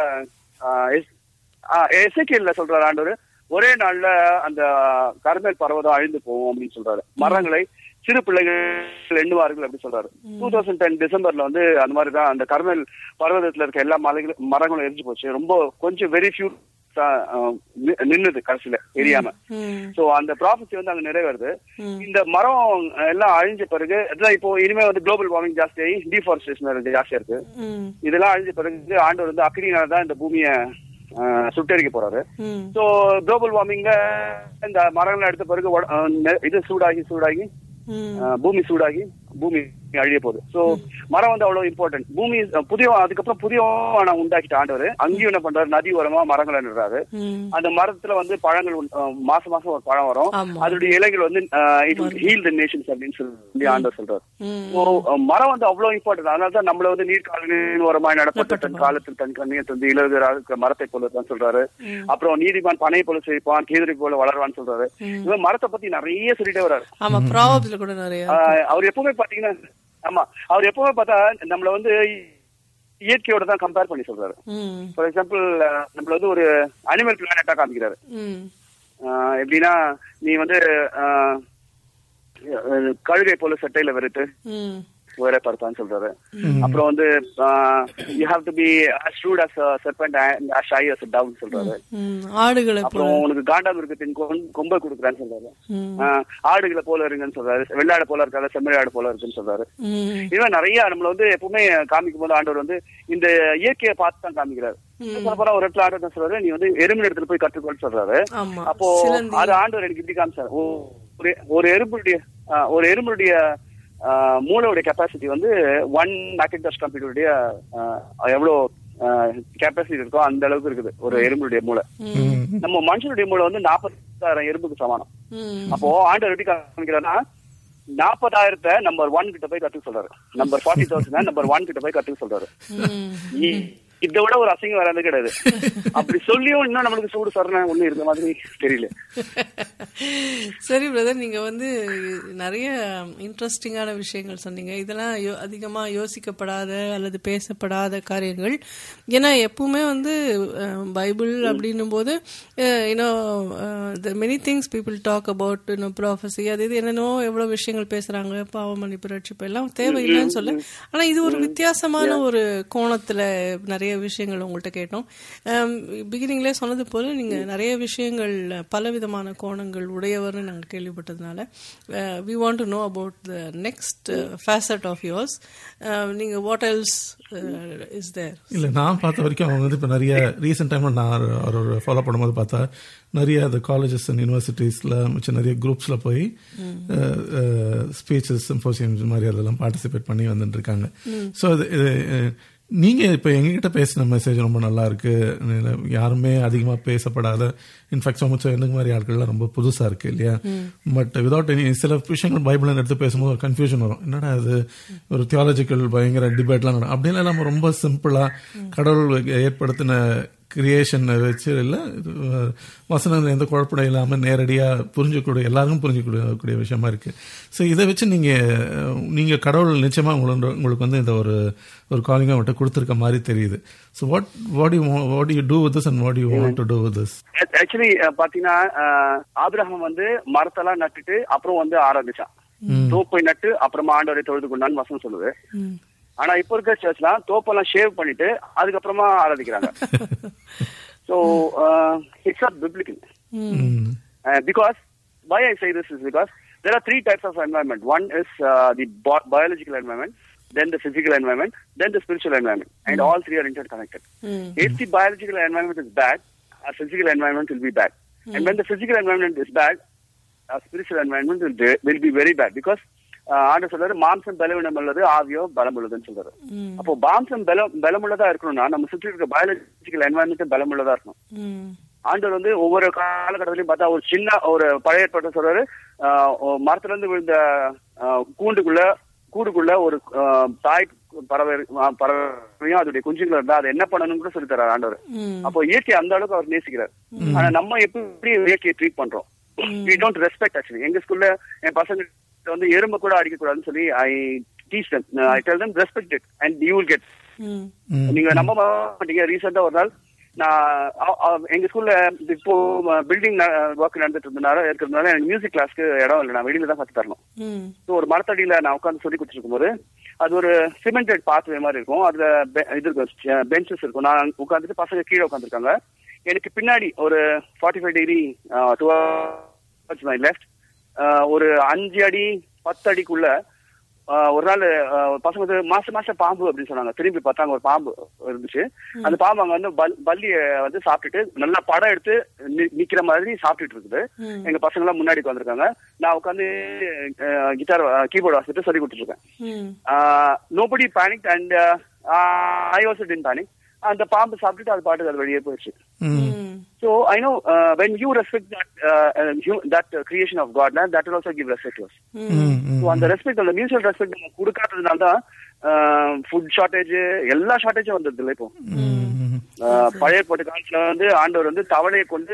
Speaker 4: எசைக்கியல்ல சொல்றாரு ஆண்டவர் ஒரே நாள்ல அந்த கர்மேல் பர்வதம் அழிந்து போகும் அப்படின்னு சொல்றாரு மரங்களை சிறு பிள்ளைகள் எண்ணுவார்கள் அப்படி சொல்றாரு டூ தௌசண்ட் டென் டிசம்பர்ல வந்து அந்த மாதிரி தான் அந்த கர்மேல் பர்வதத்துல இருக்க எல்லா மலைகளும் மரங்களும் எரிஞ்சு போச்சு ரொம்ப கொஞ்சம் வெரி ஃபியூ நின்னுது கடைசியில எரியாம
Speaker 3: ம்
Speaker 4: சோ அந்த ப்ராஃபஸி வந்து அங்க நிறைவேறுது இந்த மரம் எல்லாம் அழிஞ்ச பிறகு அதான் இப்போ இனிமே வந்து குளோபல் வார்மிங் ஜாஸ்தி ஆகி டீஃபாரஸ்டேஷன் ஜாஸ்தியா இருக்கு
Speaker 3: ம்
Speaker 4: இதெல்லாம் அழிஞ்ச பிறகு ஆண்டவர் வந்து அக்னினால தான் இந்த பூமியை ஆஹ், சுட்டெரிக்க போறாரு
Speaker 3: ம்
Speaker 4: சோ குளோபல் வார்மிங்ல இந்த மரங்கள் எடுத்த பிறகு உட- ஆஹ், நெ- இது சூடாகி சூடாகி
Speaker 3: ம்
Speaker 4: ஆஹ், பூமி சூடாகி பூமி அழிய போகுது சோ மரம் வந்து அவ்வளவு இம்பார்ட்டன்ட் பூமி அஹ், புதிய அதுக்கப்புறம் புதிய வானம் உண்டாக்கிட்ட ஆண்டவர் அங்கேயும் என்ன பண்றாரு நதி ஓரமா மரங்களை நடுறாரு
Speaker 3: ம்
Speaker 4: அந்த மரத்துல வந்து பழங்கள் உண்டு- அஹ், மாசம் மாசம் ஒரு பழம் வரும்
Speaker 3: ஆமா.
Speaker 4: அதோடைய இலைகள் வந்து இட் ஹீல் த நேஷன்ஸ் அப்படின்னு சொல்லி ஆண்டவர் சொல்றாரு
Speaker 3: ம்
Speaker 4: So, அஹ், மரம் வந்து அவ்வளவு இம்பார்ட்டன்ட் அதனால தான் நம்மள வந்து நீர் காலனின் ஓரமாய் நடப்பட்ட தன் காலத்தில் தன் கண்ணியை தந்து இலகுறாக மரத்தை போல தான் சொல்றாரு அப்புறம் நீதிமான் பனை போல செய்ப்பான் கீதரை போல வளருவான்னு சொல்றாரு இவன் மரத்தை பத்தி நிறைய சொல்லிட்டே வர்றாரு
Speaker 3: ஆமா ப்ராபப்ஸ்ல கூட நிறைய
Speaker 4: ஆஹ், அவர் எப்பவுமே பாத்தீங்கன்னா ஆமா அவர் எப்பவுமே பார்த்தா நம்மள வந்து இயற்கையோட தான் கம்பேர் பண்ணி சொல்றாரு
Speaker 3: ம்
Speaker 4: ஃபார் எக்ஸாம்பிள் நம்மள வந்து ஒரு அனிமல் பிளானட்டா காமிக்கிறாரு
Speaker 3: ம்
Speaker 4: ஆஹ் எப்படின்னா நீ வந்து ஆஹ் அஹ் கழுகை போல சட்டையில வெறுத்து
Speaker 3: ம்
Speaker 4: வேற பார்த்தான்னு சொல்றாரு அப்புறம் வந்து you have to be shrewd as serpent and shy as dove சொல்றாரு
Speaker 3: ம் ஆடுகளை போல
Speaker 4: அப்புறம் உனக்கு காண்டாம் இருக்கத்தின் கொம்பை கொடுக்குறான்னு சொல்றாரு
Speaker 3: ம்
Speaker 4: ஆஹ் ஆடுகளை போல இருங்கன்னு சொல்றாரு வெள்ளாடு போல இருக்காது செம்மறியாடு போல இருக்குன்னு சொல்றாரு
Speaker 3: ம்
Speaker 4: இவன் நிறைய நம்மள வந்து எப்பவுமே காமிக்கும் போது ஆண்டவர் வந்து இந்த இயற்கையை பார்த்து தான் காமிக்கிறாரு அப்புறம் ஒரு இடத்துல ஆண்டவர் தான் சொல்றாரு நீ வந்து எறும்பு இடத்துல போய் கற்றுக்கொள்ள சொல்றாரு
Speaker 3: ஆமா
Speaker 4: அப்போ
Speaker 3: சிலந்தி
Speaker 4: அது ஆண்டவர் எனக்கு இப்படி காமிச்சாரு ஓ, ஒரு ஒரு எறும்புடைய ஆ, ஒரு எறும்புடைய ஆ, மூளையோட கெப்பாசிட்டி வந்து ஒன் மேக்கன்டாஷ் கம்ப்யூட்டருடைய எவ்வளவு கெப்பாசிட்டி இருக்கோ அந்த அளவுக்கு இருக்குது ஒரு எறும்புடைய மூளை நம்ம மனுஷனுடைய மூளை வந்து நாற்பத்தாயிரம் எறும்புக்கு சமானம்
Speaker 3: ம்
Speaker 4: அப்போ ஆண்டவர் எப்படி காமிக்கிறாருன்னா நாற்பதாயிரத்தை நம்பர் ஒன் கிட்ட போய் கத்துக்க சொல்றாரு number forty thousand number one கிட்ட போய் கத்துக்க சொல்றாரு
Speaker 3: ம்
Speaker 4: இ- இதை விட ஒரு அசிங்கம் வேற எதுவும் கிடையாது அப்படி சொல்லியும் இன்னும் நம்மளுக்கு சூடு சரண ஒண்ணு இருக்க மாதிரி தெரியல
Speaker 3: சரி பிரதர் நீங்க வந்து நிறைய இன்ட்ரெஸ்டிங்கான விஷயங்கள் சொன்னீங்க இதெல்லாம் யோ அதிகமா யோசிக்கப்படாத அல்லது பேசப்படாத காரியங்கள் ஏன்னா எப்பவுமே வந்து அஹ், பைபிள் அப்படின்னும் போது you know the many things people talk about you know prophecy அது இது என்னென்னோ எவ்வளவு விஷயங்கள் பேசுறாங்க பாவ மன்னிப்பு ரட்சிப்பு எல்லாம் தேவையில்லைன்னு சொல்ல ஆனா இது ஒரு வித்தியாசமான ஒரு கோணத்துல நிறைய நிறைய விஷயங்கள் உங்கள்கிட்ட கேட்டோம் பிகினிங்லேயே சொன்னது போல நீங்கள் நிறைய விஷயங்கள் பலவிதமான கோணங்கள் உடையவர்னு நாங்கள் கேள்விப்பட்டதுனால we want to know about the next facet of yours நீங்கள் வாட் எல்ஸ் இஸ் தேர்
Speaker 2: இல்லை நான் பார்த்த வரைக்கும் அவங்க வந்து இப்போ நிறைய ரீசெண்ட் டைமில் நான் அவரோட ஃபாலோ பண்ணும்போது பார்த்தா நிறைய அந்த காலேஜஸ் அண்ட் யூனிவர்சிட்டிஸில் மிச்சம் நிறைய குரூப்ஸில் போய் ஸ்பீச்சஸ் சிம்போசியம்ஸ் மாதிரி அதெல்லாம் பார்ட்டிசிபேட் பண்ணி வந்துட்டு இருக்காங்க ஸோ அது இது நீங்கள் இப்போ எங்ககிட்ட பேசின மெசேஜ் ரொம்ப நல்லா இருக்கு யாருமே அதிகமாக பேசப்படாத இன்ஃபேக்ட் சோமச்சோ எனக்கு மாதிரி ஆட்கள்லாம் ரொம்ப புதுசாக இருக்கு இல்லையா பட் விதவுட் எனி சில விஷயங்கள் பைபிள் எடுத்து பேசும்போது ஒரு கன்ஃபியூஷன் வரும் என்னடா அது ஒரு தியாலஜிக்கல் பயங்கர டிபேட்லாம் நடக்கும் அப்படிலாம் நம்ம ரொம்ப சிம்பிளாக கடவுள் ஏற்படுத்தின கிரியேஷனை வச்சு இல்லை வசனம் எந்த குழப்பம் இல்லாமல் நேரடியாக புரிஞ்சக்கூடிய எல்லாருக்கும் புரிஞ்சக்கூடிய விஷயமா இருக்கு ஸோ இதை வச்சு நீங்கள் நீங்கள் கடவுள் நிச்சயமாக உங்களுக்கு உங்களுக்கு வந்து இந்த ஒரு ஒரு காலிங்காக அவர்கிட்ட கொடுத்துருக்க மாதிரி தெரியுது so what what you what you do with this and what you want to do with this
Speaker 4: actually பாத்தீங்கன்னா ஆபிரகம் வந்து மரத்தெல்லாம் நட்டுட்டு அப்புறம் வந்து ஆரம்பிச்சான் தோப்பை நட்டு அப்புறமா ஆண்டவரை தொழுது கொண்டான்னு வசனம் சொல்லுது ஆனா இப்ப இருக்க சர்ச்லாம் தோப்பெல்லாம் ஷேவ் பண்ணிட்டு அதுக்கப்புறமா ஆராதிக்கிறாங்க so it's our biblical because why I say this is because there are three types of environment. One is uh, the bi- biological environment, then the physical environment, then the spiritual environment, and all three are interconnected. If the biological environment is bad, our physical environment will be bad, and when the physical environment is bad, our spiritual environment will be, will be very bad because ஆண்டு சொல்றாரு மாம்சம் பலவீனம் உள்ளது ஆவியோ பலம் உள்ளதுன்னு சொல்றாரு அப்போ மாம்சம் பலம் பலமுள்ளதா இருக்கணும்னா நம்ம சுற்றி இருக்க பயாலஜிக்கல் என்வாயன்மெண்ட் பலமுள்ளதா இருக்கணும் ஆண்டவர் வந்து ஒவ்வொரு காலகட்டத்திலையும் பார்த்தா ஒரு சின்ன ஒரு பழைய ஏற்பாட்டை சொல்றாரு மரத்துல இருந்து விழுந்த கூண்டுக்குள்ள கூடுக்குள்ள ஒரு தாய் பறவை பறவையும் அதோடைய குஞ்சுகள் இருந்தா அதை என்ன பண்ணணும் கூட சொல்லி தர்றாரு ஆண்டவர் அப்போ இயற்கை அந்த அளவுக்கு அவர் நேசிக்கிறார் ஆனா நம்ம எப்படி இயற்கையை ட்ரீட் பண்றோம் வி டோன்ட் ரெஸ்பெக்ட் ஆக்சுவலி எங்க ஸ்கூல்ல என் பசங்க வந்து எறும்ப கூட அடிக்க கூடாதுன்னு சொல்லி I teach them I tell them respect it and you will get நீங்க நம்ப மாட்டீங்க ரீசெண்டா ஒரு நாள் நான் எங்க ஸ்கூல்ல இப்போ பில்டிங் ஒர்க் நடந்துட்டு இருந்தனால இருக்கிறதுனால எனக்கு மியூசிக் கிளாஸ்க்கு இடம் இல்லை நான் வெளியில தான் கத்து தரணும் ஸோ ஒரு மரத்தடியில நான் உட்காந்து சொல்லி கொடுத்துருக்கும் போது அது ஒரு சிமெண்டட் பாத்வே மாதிரி இருக்கும் அதுல இது இருக்கும் பெஞ்சஸ் இருக்கும் நான் உட்காந்துட்டு பசங்க கீழே உட்காந்துருக்காங்க எனக்கு பின்னாடி ஒரு forty five degree towards my left ஒரு அஞ்சு அடி பத்து அடிக்குள்ள ஒரு நாள் பசங்க வந்து மாசம் மாசம் பாம்பு அப்படின்னு சொன்னாங்க திரும்பி பார்த்தாங்க ஒரு பாம்பு இருந்துச்சு அந்த பாம்பு அங்க வந்து பல்லிய வந்து சாப்பிட்டுட்டு நல்லா படம் எடுத்து நிக்கிற மாதிரி சாப்பிட்டுட்டு இருக்குது எங்க பசங்க எல்லாம் முன்னாடி உட்காந்துருக்காங்க நான் உட்காந்து கிட்டார் கீபோர்டு வாசிட்டு சொல்லி கொடுத்துட்டு இருக்கேன் nobody panic and I also then panic அந்த பாம்பு சாப்பிட்டுட்டு அது பாட்டுக்கு அது வெளியே போயிடுச்சு So I know uh, when you respect that uh, you, that uh, creation of God, now, that will also give respect to us. So அந்த respect அந்த மியூச்சுவல் ரெஸ்பெக்ட் நம்ம கொடுக்காததுனால தான் ஃபுட் ஷார்டேஜ் எல்லா ஷார்டேஜும் வந்தது இல்லை இப்போ பழைய போட்டு காலத்துல வந்து ஆண்டவர் வந்து தவளையை கொண்டு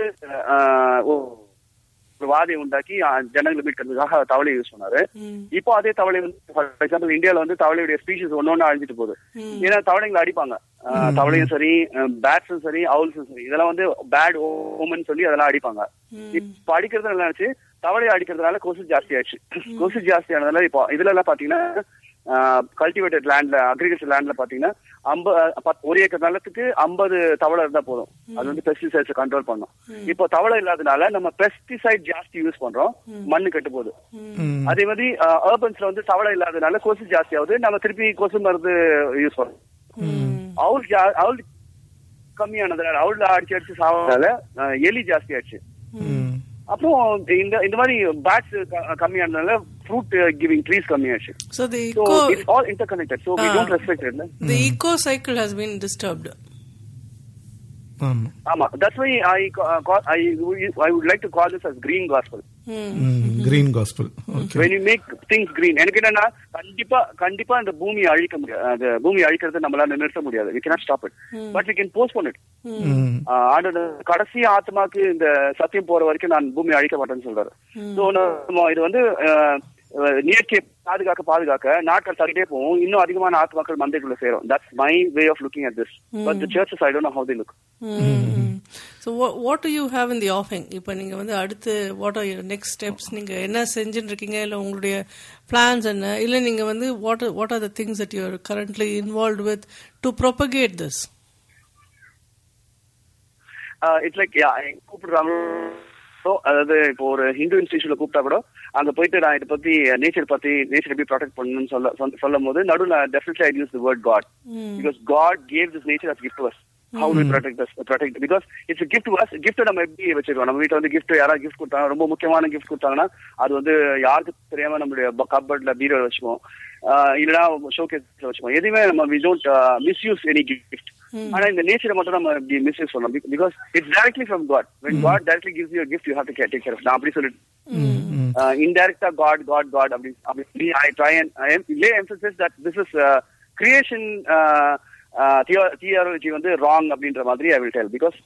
Speaker 4: ஒரு வாதியை உண்டாக்கி ஜனங்களை மீட்கிறதுக்காக தவளை யூஸ் பண்ணாரு இப்போ அதே தவளை வந்து ஃபார் எக்ஸாம்பிள் இந்தியால வந்து தவளையுடைய ஸ்பீஷிஸ் ஒன்னு ஒன்னு அழிஞ்சிட்டு போகுது ஏன்னா தவளைங்களை அடிப்பாங்க தவளையும் சரி பேட்ஸும் சரி அவுல்ஸும் சரி இதெல்லாம் வந்து பேட் ஓமன் சொல்லி அதெல்லாம் அடிப்பாங்க இப்ப அடிக்கிறது என்ன ஆச்சு தவளையை அடிக்கிறதுனால கொசு ஜாஸ்தி ஆயிடுச்சு கொசு ஜாஸ்தி ஆனதுனால இப்போ இதுல எல்லாம் பாத்தீங்கன்னா கல்டிவேட்டட் லேண்ட்ல அக்ரிகல்ச்சர் லேண்ட்ல பாத்தீங்கன்னா ஐம்பது ஒரு ஏக்கர் நிலத்துக்கு ஐம்பது தவளை இருந்தா போதும் அது வந்து பெஸ்டிசைட்ஸ் கண்ட்ரோல் பண்ணும் இப்போ தவளை இல்லாதனால நம்ம பெஸ்டிசைட் ஜாஸ்தி யூஸ் பண்றோம் மண்ணு கெட்டு போகுது அதே மாதிரி அர்பன்ஸ்ல வந்து தவளை இல்லாதனால கொசு ஜாஸ்தி ஆகுது நம்ம திருப்பி கொசு மருந்து யூஸ் பண்றோம் அவுல் அவுல் கம்மியானதுனால அவுல் அடிச்சு அடிச்சு சாவதால எலி ஜாஸ்தி ஆயிடுச்சு அப்புறம் இந்த இந்த மாதிரி பேட்ஸ் கம்மியானதுனால ஃப்ரூட் கிவிங் ட்ரீஸ் கம்மியாச்சு
Speaker 3: So the
Speaker 4: So
Speaker 3: eco,
Speaker 4: it's all interconnected. So we
Speaker 3: Ah.
Speaker 4: don't respect it. no?
Speaker 3: the eco cycle has been disturbed.
Speaker 2: ஆமாம்
Speaker 4: Ama. That's why I uh, call, I I would like to call this as green gospel.
Speaker 2: Green gospel okay
Speaker 4: When you make things green, எனக்கு என்னன்னா கண்டிப்பா கண்டிப்பா இந்த பூமியை அழிக்க முடியாது அந்த பூமியை அழிக்கிறத நம்மளால நிறுத்த முடியாது we cannot stop it but we can postpone it ஆஹ் ஆண்டவர் கடைசி ஆத்மாக்கு இந்த சத்தியம் போற வரைக்கும் நான் பூமியை அழிக்க மாட்டேன்னு சொல்றாரு So, நம்ம இது வந்து ஆஹ், ஆஹ், இயற்கையை பாதுகாக்க பாதுகாக்க நாட்கள் தள்ளிட்டே போகும் இன்னும் அதிகமான ஆத்மாக்கள் மந்தைக்குள்ள சேரும் that's my way of looking at this but the churches I don't know how the look
Speaker 3: so what do you have in the offing இப்போ நீங்கள் வந்து அடுத்து வாட் ஆர் நெக்ஸ்ட் ஸ்டெப்ஸ் நீங்கள் என்ன செஞ்சுட்டு இருக்கீங்க இல்லை உங்களுடைய பிளான்ஸ் என்ன இல்லை நீங்கள் வந்து what what are the things that you are currently involve with to propagate this
Speaker 4: it's like கூப்பிடுறாங்களோ ஸோ அதாவது இப்போ ஒரு ஹிந்து இன்ஸ்டியூஷன்ல கூப்பிட்டா கூட அங்க போயிட்டு நான் இதை பத்தி நேச்சர் பத்தி நேச்சர் எப்படி ப்ரொடெக்ட் பண்ணணும்னு சொல்ல சொல்ல- சொல்லும் போது நடுவில் definitely I use the word God because God gave this nature as gift as how we protect as protect because it's gift as gift நம்ம எப்படி வச்சிருக்கோம் நம்ம வீட்டுல வந்து கிஃப்ட் யாராவது கிஃப்ட் கொடுத்தாங்க ரொம்ப முக்கியமான கிஃப்ட் கொடுத்தாங்கன்னா அது வந்து யாருக்கு தெரியாம நம்மளுடைய கப்பர்ட்ல பீரோ வச்சுக்குவோம் ஆஹ் இல்லைன்னா ஷோகேஸ்ல வச்சுக்குவோம் எதுவுமே நம்ம we don't misuse any gift ஆனா இந்த நேச்சரை மட்டும் நம்ம இப்படி மிஸ்யூஸ் பண்ணலாம் because it's directly from God when God directly gives you gift you have to take care நான் அப்படி சொல்லிட்டு இன்டைரக்டா காட் காட் காட் அப்படி அப்படி I try and lay emphasis that this is creation theology வந்து ராங் அப்படின்ற மாதிரி ஐ வில் டெல் பிகாஸ்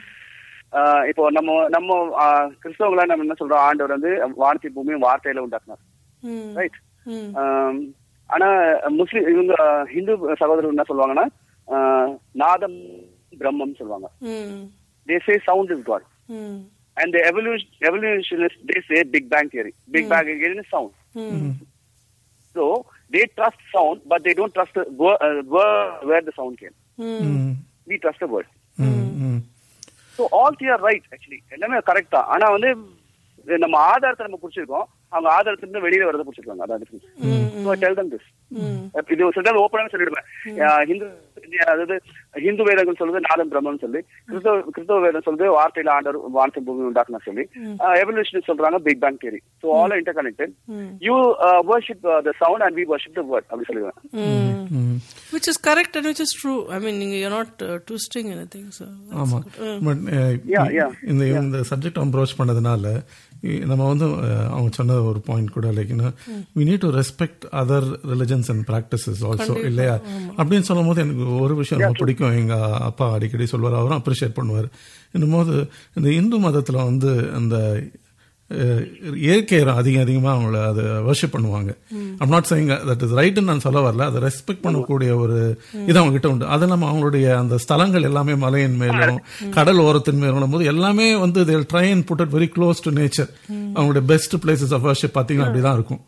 Speaker 4: இப்போ நம்ம நம்ம கிறிஸ்தவங்கள நம்ம என்ன சொல்றோம் ஆண்டவர் வந்து வானத்தி பூமியும் வார்த்தையில உண்டாக்குனார்
Speaker 3: ம்
Speaker 4: ரைட்
Speaker 3: ம்
Speaker 4: ஆனா முஸ்லிம் இவங்க ஹிந்து சகோதரர் என்ன சொல்லுவாங்கன்னா ஆஹ், நாதம் பிரம்மம் சொல்லுவாங்க
Speaker 3: ம்
Speaker 4: they say sound is God
Speaker 3: hmm
Speaker 4: and the evolution evolutionists they say big bang theory big bang again is sound
Speaker 3: ம்
Speaker 4: so they trust sound but they don't trust the word, uh, word where the sound came
Speaker 3: ம்
Speaker 4: we trust the word
Speaker 2: ம், ம்.
Speaker 4: so all three are right actually எல்லாமே correct தான் ஆனா வந்து நம்ம ஆதாரத்தை நம்ம புடிச்சிருக்கோம் அவங்க ஆதாரத்துல இருந்து வெளியில வரதை புடிச்சிருக்காங்க அதான் difference. so I tell them this இது ஒரு சில ஓப்பனாக சொல்லிடுவேன் அஹ் ஹிந்து அதாவது ஹிந்து வேதங்கள் சொல்லுது நாதம் பிரம்மம் சொல்லி கிறிஸ்தவ கிறிஸ்தவ வேதம் சொல்லுது வார்த்தையில ஆண்டவர் வானத்தை பூமி உண்டாக்குனா சொல்லி எவல்யூஷன் சொல்றாங்க big bang theory so all interconnected you worship the sound and we worship the word அப்படி சொல்லுவேன்
Speaker 2: ம்.
Speaker 3: Which is correct and which is true. I mean, you're not uh, twisting anything. So that's
Speaker 2: ஆமா
Speaker 3: good.
Speaker 2: But
Speaker 4: Yeah, yeah.
Speaker 2: இந்த இந்த subject approach பண்ணதுனால இ- நம்ம வந்து அஹ், அவங்க சொன்ன ஒரு பாயிண்ட் கூட like we need to respect other religions and practices also இல்லையா அப்படின்னு சொல்லும் போது எனக்கு ஒரு விஷயம் ரொம்ப பிடிக்கும் எங்க அப்பா அடிக்கடி சொல்வார் அவரும் அப்ரிஷியேட் பண்ணுவார் என்னும் போது இந்த இந்து மதத்துல வந்து அந்த அஹ், இயற்கையை அதிகம் அதிகமாக அவங்கள அதை வர்ஷிப் பண்ணுவாங்க I'm not saying that is ரைட்னு நான் சொல்ல வரல அதை ரெஸ்பெக்ட் பண்ணக்கூடிய ஒரு இது அவங்க கிட்ட உண்டு அது இல்லாமல் அவங்களுடைய அந்த ஸ்தலங்கள் எல்லாமே மலையின் மேலும் கடல் ஓரத்தின் மேலும் போது எல்லாமே வந்து they'll try and put it very close to nature அவங்களுடைய பெஸ்ட் பிளேசஸ் ஆஃப் வர்ஷிப் பார்த்தீங்கன்னா அப்படிதான் இருக்கும்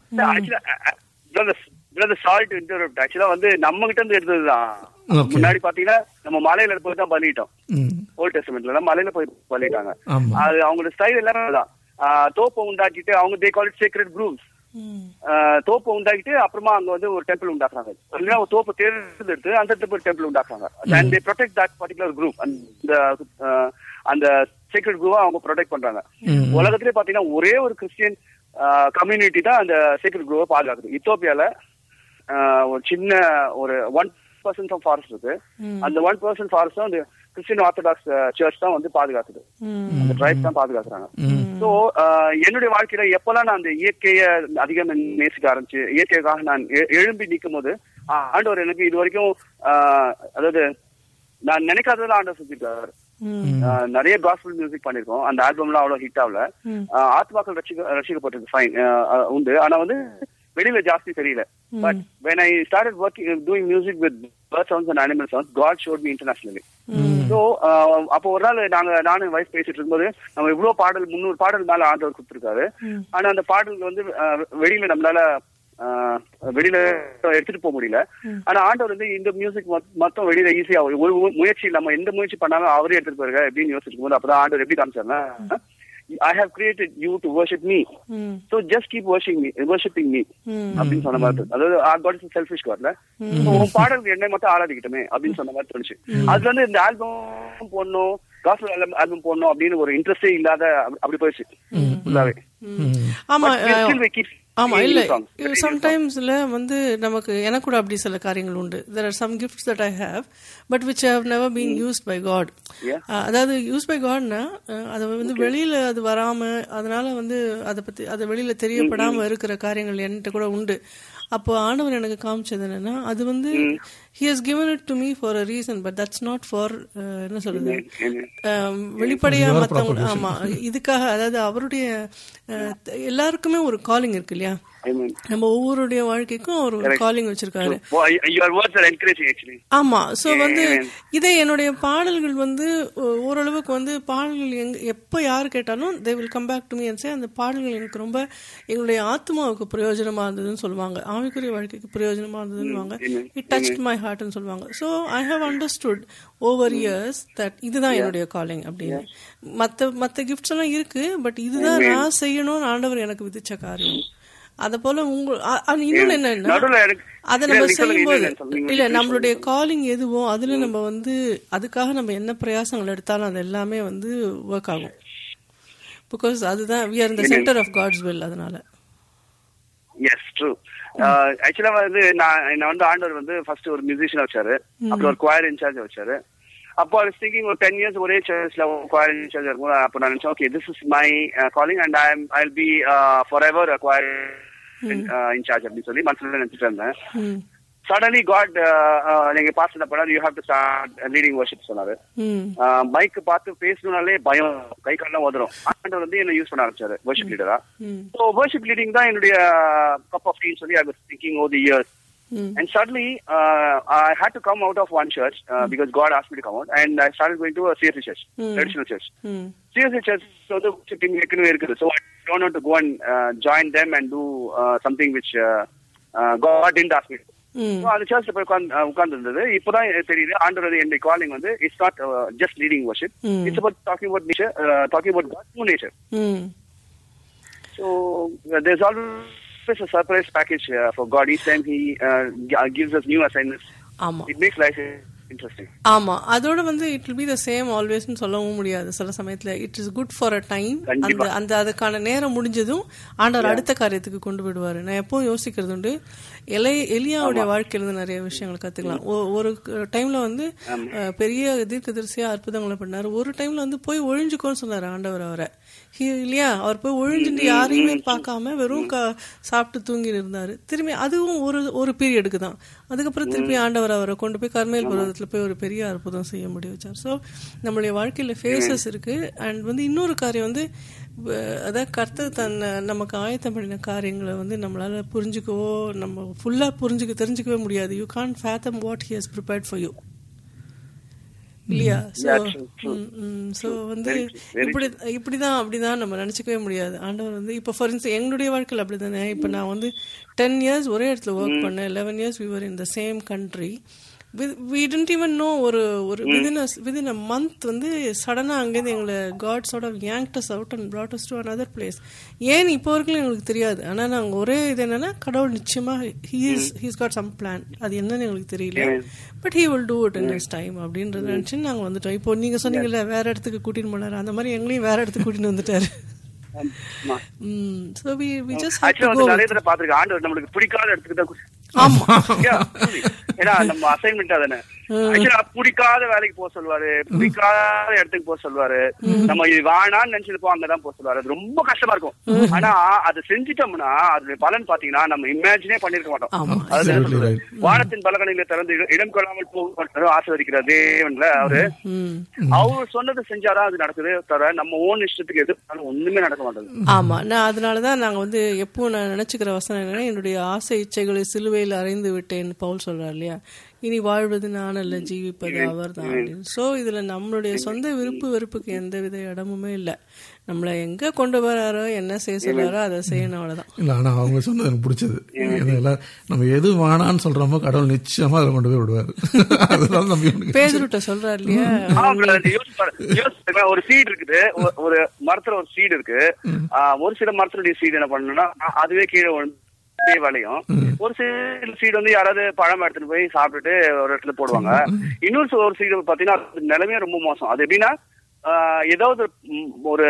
Speaker 4: ஆக்சுவலா சால்ட் இன்டர்ப்ட் ஆக்சுவலா வந்து நம்ம கிட்ட இருந்து எடுத்ததுதான்
Speaker 2: Okay.
Speaker 4: முன்னாடி பாத்தீங்கன்னா நம்ம மலையில போய் தான் பண்ணிட்டோம்
Speaker 2: ம்.
Speaker 4: ஓல்ட் டெஸ்ட்மெண்ட்ல மலையில போய் பண்ணிட்டாங்க
Speaker 2: ஆமா.
Speaker 4: அது அவங்களோட ஸ்டைல் எல்லாமே தான் தோப்பை உண்டாக்கிட்டு அவங்க they call it secret groups தோப்பை உண்டாக்கிட்டு அப்புறமா அங்க வந்து ஒரு டெம்பிள் உண்டாக்குறாங்க இல்லைன்னா ஒரு தோப்பை தேர்ந்தெடுத்து அந்த இடத்துல ஒரு டெம்பிள் உண்டாக்குறாங்க and they protect that particular group அந்த ஆஹ், அந்த சீக்ரெட் குரூவா அவங்க ப்ரொடெக்ட் பண்றாங்க உலகத்திலே பாத்தீங்கன்னா ஒரே ஒரு கிறிஸ்டியன் கம்யூனிட்டி தான் அந்த சீக்ரெட் குரூவை பாதுகாக்குது இத்தோப்பியால ஆஹ், ஒரு சின்ன ஒரு ஒன் பர்சன்ட் ஆஃப் ஃபாரஸ்ட் இருக்கு அந்த ஒன் பர்சன்ட் ஃபாரஸ்ட் தான் அந்த கிறிஸ்டியன் ஆர்த்தடாக்ஸ் சர்ச் தான் வந்து பாதுகாக்குது அந்த ட்ரைப் தான் பாதுகாக்கிறாங்க சோ என்னுடைய வாழ்க்கையில எப்பெல்லாம் நான் அந்த இயற்கையை அதிகம் நேசிக்க ஆரம்பிச்சு இயற்கைக்காக நான் எ- எழும்பி நிற்கும் போது ஆஹ், ஆண்டவர் எனக்கு இது வரைக்கும் ஆஹ், அதாவது நான் நினைக்காததெல்லாம் ஆண்டவர் செஞ்சிருக்காரு ஆஹ், நிறைய காஸ்பல் மியூசிக் பண்ணிருக்கோம் அந்த ஆல்பம்லாம் அவ்வளவு ஹிட் ஆகல ஆஹ், ஆத்மாக்கள் ரசிக்க ரசிக்கப்பட்டிருக்கு ஃபைன் உண்டு ஆனா வந்து வெளியில ஜாஸ்தி தெரியல but when I started working doing music with bird sounds and animal sounds God showed me internationally so அப்போ ஒரு நாள் நாங்க நானும் வைஃப் பேசிட்டு இருக்கும்போது நம்ம இவ்வளவு பாடல் முந்நூறு பாடல் மேல ஆண்டவர் கொடுத்துருக்காரு ஆனா அந்த பாடல் வந்து ஆஹ், வெளியில நம்மளால ஆஹ், வெளியில எடுத்துட்டு போக முடியல ஆனா ஆண்டவர் வந்து இந்த மியூசிக் மொத்தம் வெளியில ஈஸியா ஒரு ஒரு முயற்சி நம்ம எந்த முயற்சி பண்ணாலும் அவரே எடுத்துட்டு போயிருக்க எப்படின்னு யோசிக்கும் போது அப்பதான் ஆண்டவர் எப்படி காமிச்சாருன்னா I have created you to worship me so just keep worshipping me worshipping me அப்படின்னு சொன்ன மாதிரி இருக்கு. அதாவது காட் இஸ் செல்ஃபிஷ் காட்ல உன் பாடலுக்கு என்னை மட்டும் ஆராதிக்கிட்டோமே அப்படின்னு சொன்ன மாதிரி தோணுச்சு அதுல இருந்து இந்த ஆல்பம் போடணும் காஸ்பல் ஆல்பம் போடணும் அப்படின்னு ஒரு இன்ட்ரெஸ்டே இல்லாத அப்படி- அப்படி போயிடுச்சு ஃபுல்லாவே
Speaker 3: ஆமா
Speaker 4: But we
Speaker 3: ah,
Speaker 4: still we keep
Speaker 3: ஆமா
Speaker 4: singing
Speaker 3: இல்ல
Speaker 4: new songs. Very new songs.
Speaker 3: சம்டைம்ஸ்ல வந்து நமக்கு எனக்கு கூட அப்படி சில காரியங்கள் உண்டு there are some gifts that I have but which have never been used by God
Speaker 4: Yeah.
Speaker 3: அதாவது யூஸ் பை காட்னா அதை வந்து வெளியில அது வராம அதனால வந்து அதை பத்தி அதை வெளியில தெரியப்படாம இருக்கிற காரியங்கள் என்கிட்ட கூட உண்டு அப்போ ஆண்டவர் எனக்கு காமிச்சது என்னன்னா அது வந்து he has given it to me for a reason but that's not for என்ன சொல்றது அஹ், வெளிப்படையா மத்தவங்க ஆமா இதுக்காக அதாவது அவருடைய அஹ், எல்லாருக்குமே ஒரு காலிங் இருக்கு இல்லையா
Speaker 4: Amen.
Speaker 3: நம்ம ஒவ்வொருடைய வாழ்க்கைக்கும் அவர் ஒரு காலிங் வச்சிருக்காரு
Speaker 4: Well, your words are encouraging actually.
Speaker 3: ஆமா சோ வந்து இதே என்னுடைய பாடல்கள் வந்து ஓ- ஓரளவுக்கு வந்து பாடல்கள் எங்க எப்ப யார் கேட்டாலும் they will come back to me say அந்த பாடல்கள் எனக்கு ரொம்ப எங்களுடைய ஆத்மாவுக்கு பிரயோஜனமா இருந்ததுன்னு சொல்லுவாங்க ஆவிக்குரிய வாழ்க்கைக்கு பிரயோஜனமா இருந்ததுன்னு
Speaker 4: Amen.
Speaker 3: இட் டச் மை ஹார்ட்னு சொல்லுவாங்க so I have understood over years that இதுதான் என்னுடைய காலிங் அப்படின்னு மற்ற மற்ற கிஃப்ட்ஸ் எல்லாம் இருக்கு பட் இதுதான் நான் செய்யணும்னு ஆண்டவர் எனக்கு விதிச்ச காரியம் அத போல உங்க அ- அ- இன்னொன்னு என்னன்னா
Speaker 4: நடுவுல எனக்கு-
Speaker 3: அதை
Speaker 4: இல்ல,
Speaker 3: நம்ம
Speaker 4: நீங்க சொல்லுங்க,
Speaker 3: செய்யும்போது
Speaker 4: இல்ல, சொல்லுங்க.
Speaker 3: இல்ல நம்மளுடைய காலிங் எதுவோ அதுல நம்ம வந்து அதுக்காக நம்ம என்ன பிரயாசங்கள் எடுத்தாலும் அது எல்லாமே வந்து ஒர்க் ஆகும் பிகாஸ் அதுதான் வி ஆர் இந்த சென்டர் ஆஃப் காட்ஸ் வில் அதனால
Speaker 4: எஸ் ட்ரூ ஆக்சுவலா வந்து நான் என்ன வந்து ஆண்டவர் வந்து ஃபர்ஸ்ட் ஒரு மியூசிஷியன் வச்சாரு அப்புறம் ஒரு குவாயர் இன்சார்ஜ் வச்சாரு அப்போ ஐ திங்கிங் ஒரு டென் இயர்ஸ் ஒரே சர்ச்ல குவாயர் இன்சார்ஜ் இருக்கும் அப்போ நான் நினைச்சேன் okay this is my calling and I I be forever choir in charge அப்படின்னு சொல்லி மனசுல நினைச்சிட்டு இருந்தேன்
Speaker 3: ம்
Speaker 4: சடன்லி காட் நீங்க பாஸ்ட் பண்ணாரு you have to start leading worship சொன்னாரு
Speaker 3: ம்
Speaker 4: மைக் பார்த்து பேசணும்னாலே பயம் கை கால்லாம் உதறும் ஆண்டவர் வந்து என்ன யூஸ் பண்ண ஆரம்பிச்சாரு வர்ஷிப் லீடரா
Speaker 3: ம்
Speaker 4: ஸோ வர்ஷிப் லீடிங் தான் என்னுடைய கப் ஆஃப் டீன்னு சொல்லி I was thinking oh the years
Speaker 3: hmm
Speaker 4: And suddenly, uh, I had to come out of one church uh, because God asked me to come out, and I started going to a CSC church,
Speaker 3: Mm.
Speaker 4: traditional church.
Speaker 3: ம்
Speaker 4: CSC church, so the worshiping ஏற்கனவே இருக்குது. So I don't want to go and uh, join them and do uh, something which uh, uh, God didn't ask me to.
Speaker 3: ம்
Speaker 4: So அந்த சர்ச்ல போய் உட்கார்ந்து உட்கார்ந்து இருந்தது இப்பதான் எனக்கு தெரியுது ஆண்டவர் என்னுடைய காலிங் வந்து it's not just leading worship
Speaker 3: Mm.
Speaker 4: It's about talking about nature talking about God nature
Speaker 3: ம்
Speaker 4: So uh, there's always a surprise package uh, for God. Each time He uh, g- gives us new assignments,
Speaker 3: ஆமா
Speaker 4: it makes life interesting.
Speaker 3: ஆமா அதோட வந்து it will be the same ஆல்வேஸ்னு சொல்லவும் முடியாது சில சமயத்துல it is good for a time அந்த
Speaker 4: கண்டிப்பா.
Speaker 3: அந்த அதுக்கான நேரம் முடிஞ்சதும் ஆண்டவர் அடுத்த காரியத்துக்கு கொண்டு விடுவாரு நான் எப்பவும் யோசிக்கிறது உண்டு எலை எலியாவுடைய வாழ்க்கையில இருந்து நிறைய விஷயங்கள் கத்துக்கலாம் ஒ- ஒரு டைம்ல வந்து அஹ், பெரிய தீர்க்கதரிசியா அற்புதங்களை பண்ணாரு ஒரு டைம்ல வந்து போய் ஒழிஞ்சுக்கோன்னு சொன்னாரு ஆண்டவர் அவரை He- இல்லையா அவர் போய் ஒழிஞ்சுட்டு யாரையுமே பார்க்காம வெறும் க- சாப்பிட்டு தூங்கி இருந்தாரு திரும்பி அதுவும் ஒரு ஒரு பீரியடுக்கு தான் அதுக்கப்புறம் திருப்பி ஆண்டவர் அவரை கொண்டு போய் கர்மேல் பருவத்தில் போய் ஒரு பெரிய அற்புதம் செய்ய முடிய வச்சார் ஸோ நம்மளுடைய வாழ்க்கையில ஃபேஸஸ் இருக்கு அண்ட் வந்து இன்னொரு காரியம் வந்து வ- அதாவது கர்த்தர் தன் நமக்கு ஆயத்தம் பண்ணின காரியங்களை வந்து நம்மளால புரிஞ்சுக்கவோ நம்ம ஃபுல்லா புரிஞ்சுக்க தெரிஞ்சுக்கவே முடியாது you can fathom what he has prepared for you இல்லையா so
Speaker 4: Yeah, true, true.
Speaker 3: So வந்து
Speaker 4: Very true, very
Speaker 3: இப்படி இப்படிதான் அப்படிதான் நம்ம நினைச்சுக்கவே முடியாது ஆண்டவர் வந்து இப்போ ஃபார் இன்ஸ்ட் எங்களுடைய வாழ்க்கையில் அப்படிதானே இப்போ நான் வந்து டென் இயர்ஸ் ஒரே இடத்துல ஒர்க் பண்ணேன் eleven years we were in the same country we didn't even know ஒரு ஒரு விதின் விதின் அ மந்த் வந்து சடனாக அங்கேருந்து எங்களை God sort of yanked us out and brought us to another place ஏன் இப்போ வரைக்கும் எங்களுக்கு தெரியாது ஆனால் நாங்கள் ஒரே இது என்னன்னா கடவுள் நிச்சயமா he's he's got some plan அது என்னன்னு எங்களுக்கு தெரியல but he will do it in his time அப்படின்றத நினச்சி நாங்கள் வந்துட்டோம் இப்போ நீங்க சொன்னீங்கல்ல வேற இடத்துக்கு கூட்டின்னு போனாரு அந்த மாதிரி எங்களையும் வேற இடத்துக்கு கூட்டின்னு வந்துட்டாரு
Speaker 4: ஆமா.
Speaker 3: ம் so we we just have
Speaker 4: ஆக்சுவலா
Speaker 3: டு
Speaker 4: வந்து
Speaker 3: கோ
Speaker 4: நிறைய தடவை பாத்துருக்கேன் ஆண்டவர் நம்மளுக்கு பிடிக்காத இடத்துக்கு தான் கூட்டி-
Speaker 3: ஆமா
Speaker 4: Yeah, truly. ஏன்னா நம்ம அசைன்மெண்ட் அதானே ஆக்சுவலா பிடிக்காத வேலைக்கு போக சொல்லுவாரு பிடிக்காத இடத்துக்கு போக சொல்லுவாரு நம்ம இது வேணாம்னு நினைச்சிருப்போம் அங்கதான் போக சொல்லுவாரு அது ரொம்ப கஷ்டமா இருக்கும் ஆனா அதை செஞ்சிட்டோம்னா அதோட பலன் பாத்தீங்கன்னா நம்ம இமேஜினே பண்ணிருக்க மாட்டோம்
Speaker 3: ஆமா.
Speaker 4: அதாவது என்ன
Speaker 2: Absolutely
Speaker 4: சொல்றது?
Speaker 2: right.
Speaker 4: வானத்தின் பலகணிகளை திறந்து இடம் இடம் கொள்ளாமல் போகும் ஆசிர்வதிக்கிற தேவன்ல அவரு
Speaker 3: ம்
Speaker 4: அவர் சொன்னதை செஞ்சாதான் அது நடக்குது தவிர நம்ம ஓன் இஷ்டத்துக்கு எது பண்ணாலும் ஒண்ணுமே நடக்க மாட்டேங்குது
Speaker 3: ஆமா நான் அதனால தான் நாங்க வந்து எப்போ நான் நினைச்சுக்கிற வசனம் என்னன்னா என்னுடைய ஆசை இச்சைகளை சிலுவையில் அறைந்து விட்டேன் பவுல் சொல்றார் இல்லையா இனி வாழ்வது நான் அல்ல ஜீவிப்பது அவர் தான் அப்படின்னு ஸோ இதுல நம்மளுடைய சொந்த விருப்பு வெறுப்புக்கு எந்த வித இடமுமே இல்லை நம்மளை எங்க கொண்டு வராரோ என்ன செய்ய சொல்றாரோ அதை செய்யணும் அவ்வளவுதான்
Speaker 2: இல்ல ஆனா அவங்க சொன்னது எனக்கு பிடிச்சது இதெல்லாம் நம்ம எது வேணான்னு சொல்றோமோ கடவுள் நிச்சயமா அதை கொண்டு போய் விடுவாரு அதெல்லாம் நம்பி உனக்கு
Speaker 3: பேதுருட்ட சொல்றாரு இல்லையா
Speaker 4: ஆமா brother, நீ யோசிச்சு பாரு. யோசிச்சு பாருங்க, ஒரு சீட் இருக்குது ஒ- ஒரு மரத்துல ஒரு சீடு இருக்கு ஆ, ஒரு சில மரத்துடைய சீடு என்ன பண்ணணும்னா அ- அதுவே கீழே விழுந்து அப்படியே விளையும் ஒரு சில சீடு வந்து யாராவது பழம் எடுத்துட்டு போய் சாப்பிட்டுட்டு ஒரு இடத்துல போடுவாங்க இன்னொரு சில ஒரு சீடு பாத்தீங்கன்னா அது நிலைமையே ரொம்ப மோசம் அது எப்படின்னா ஆ, ஏதாவது ம், ஒரு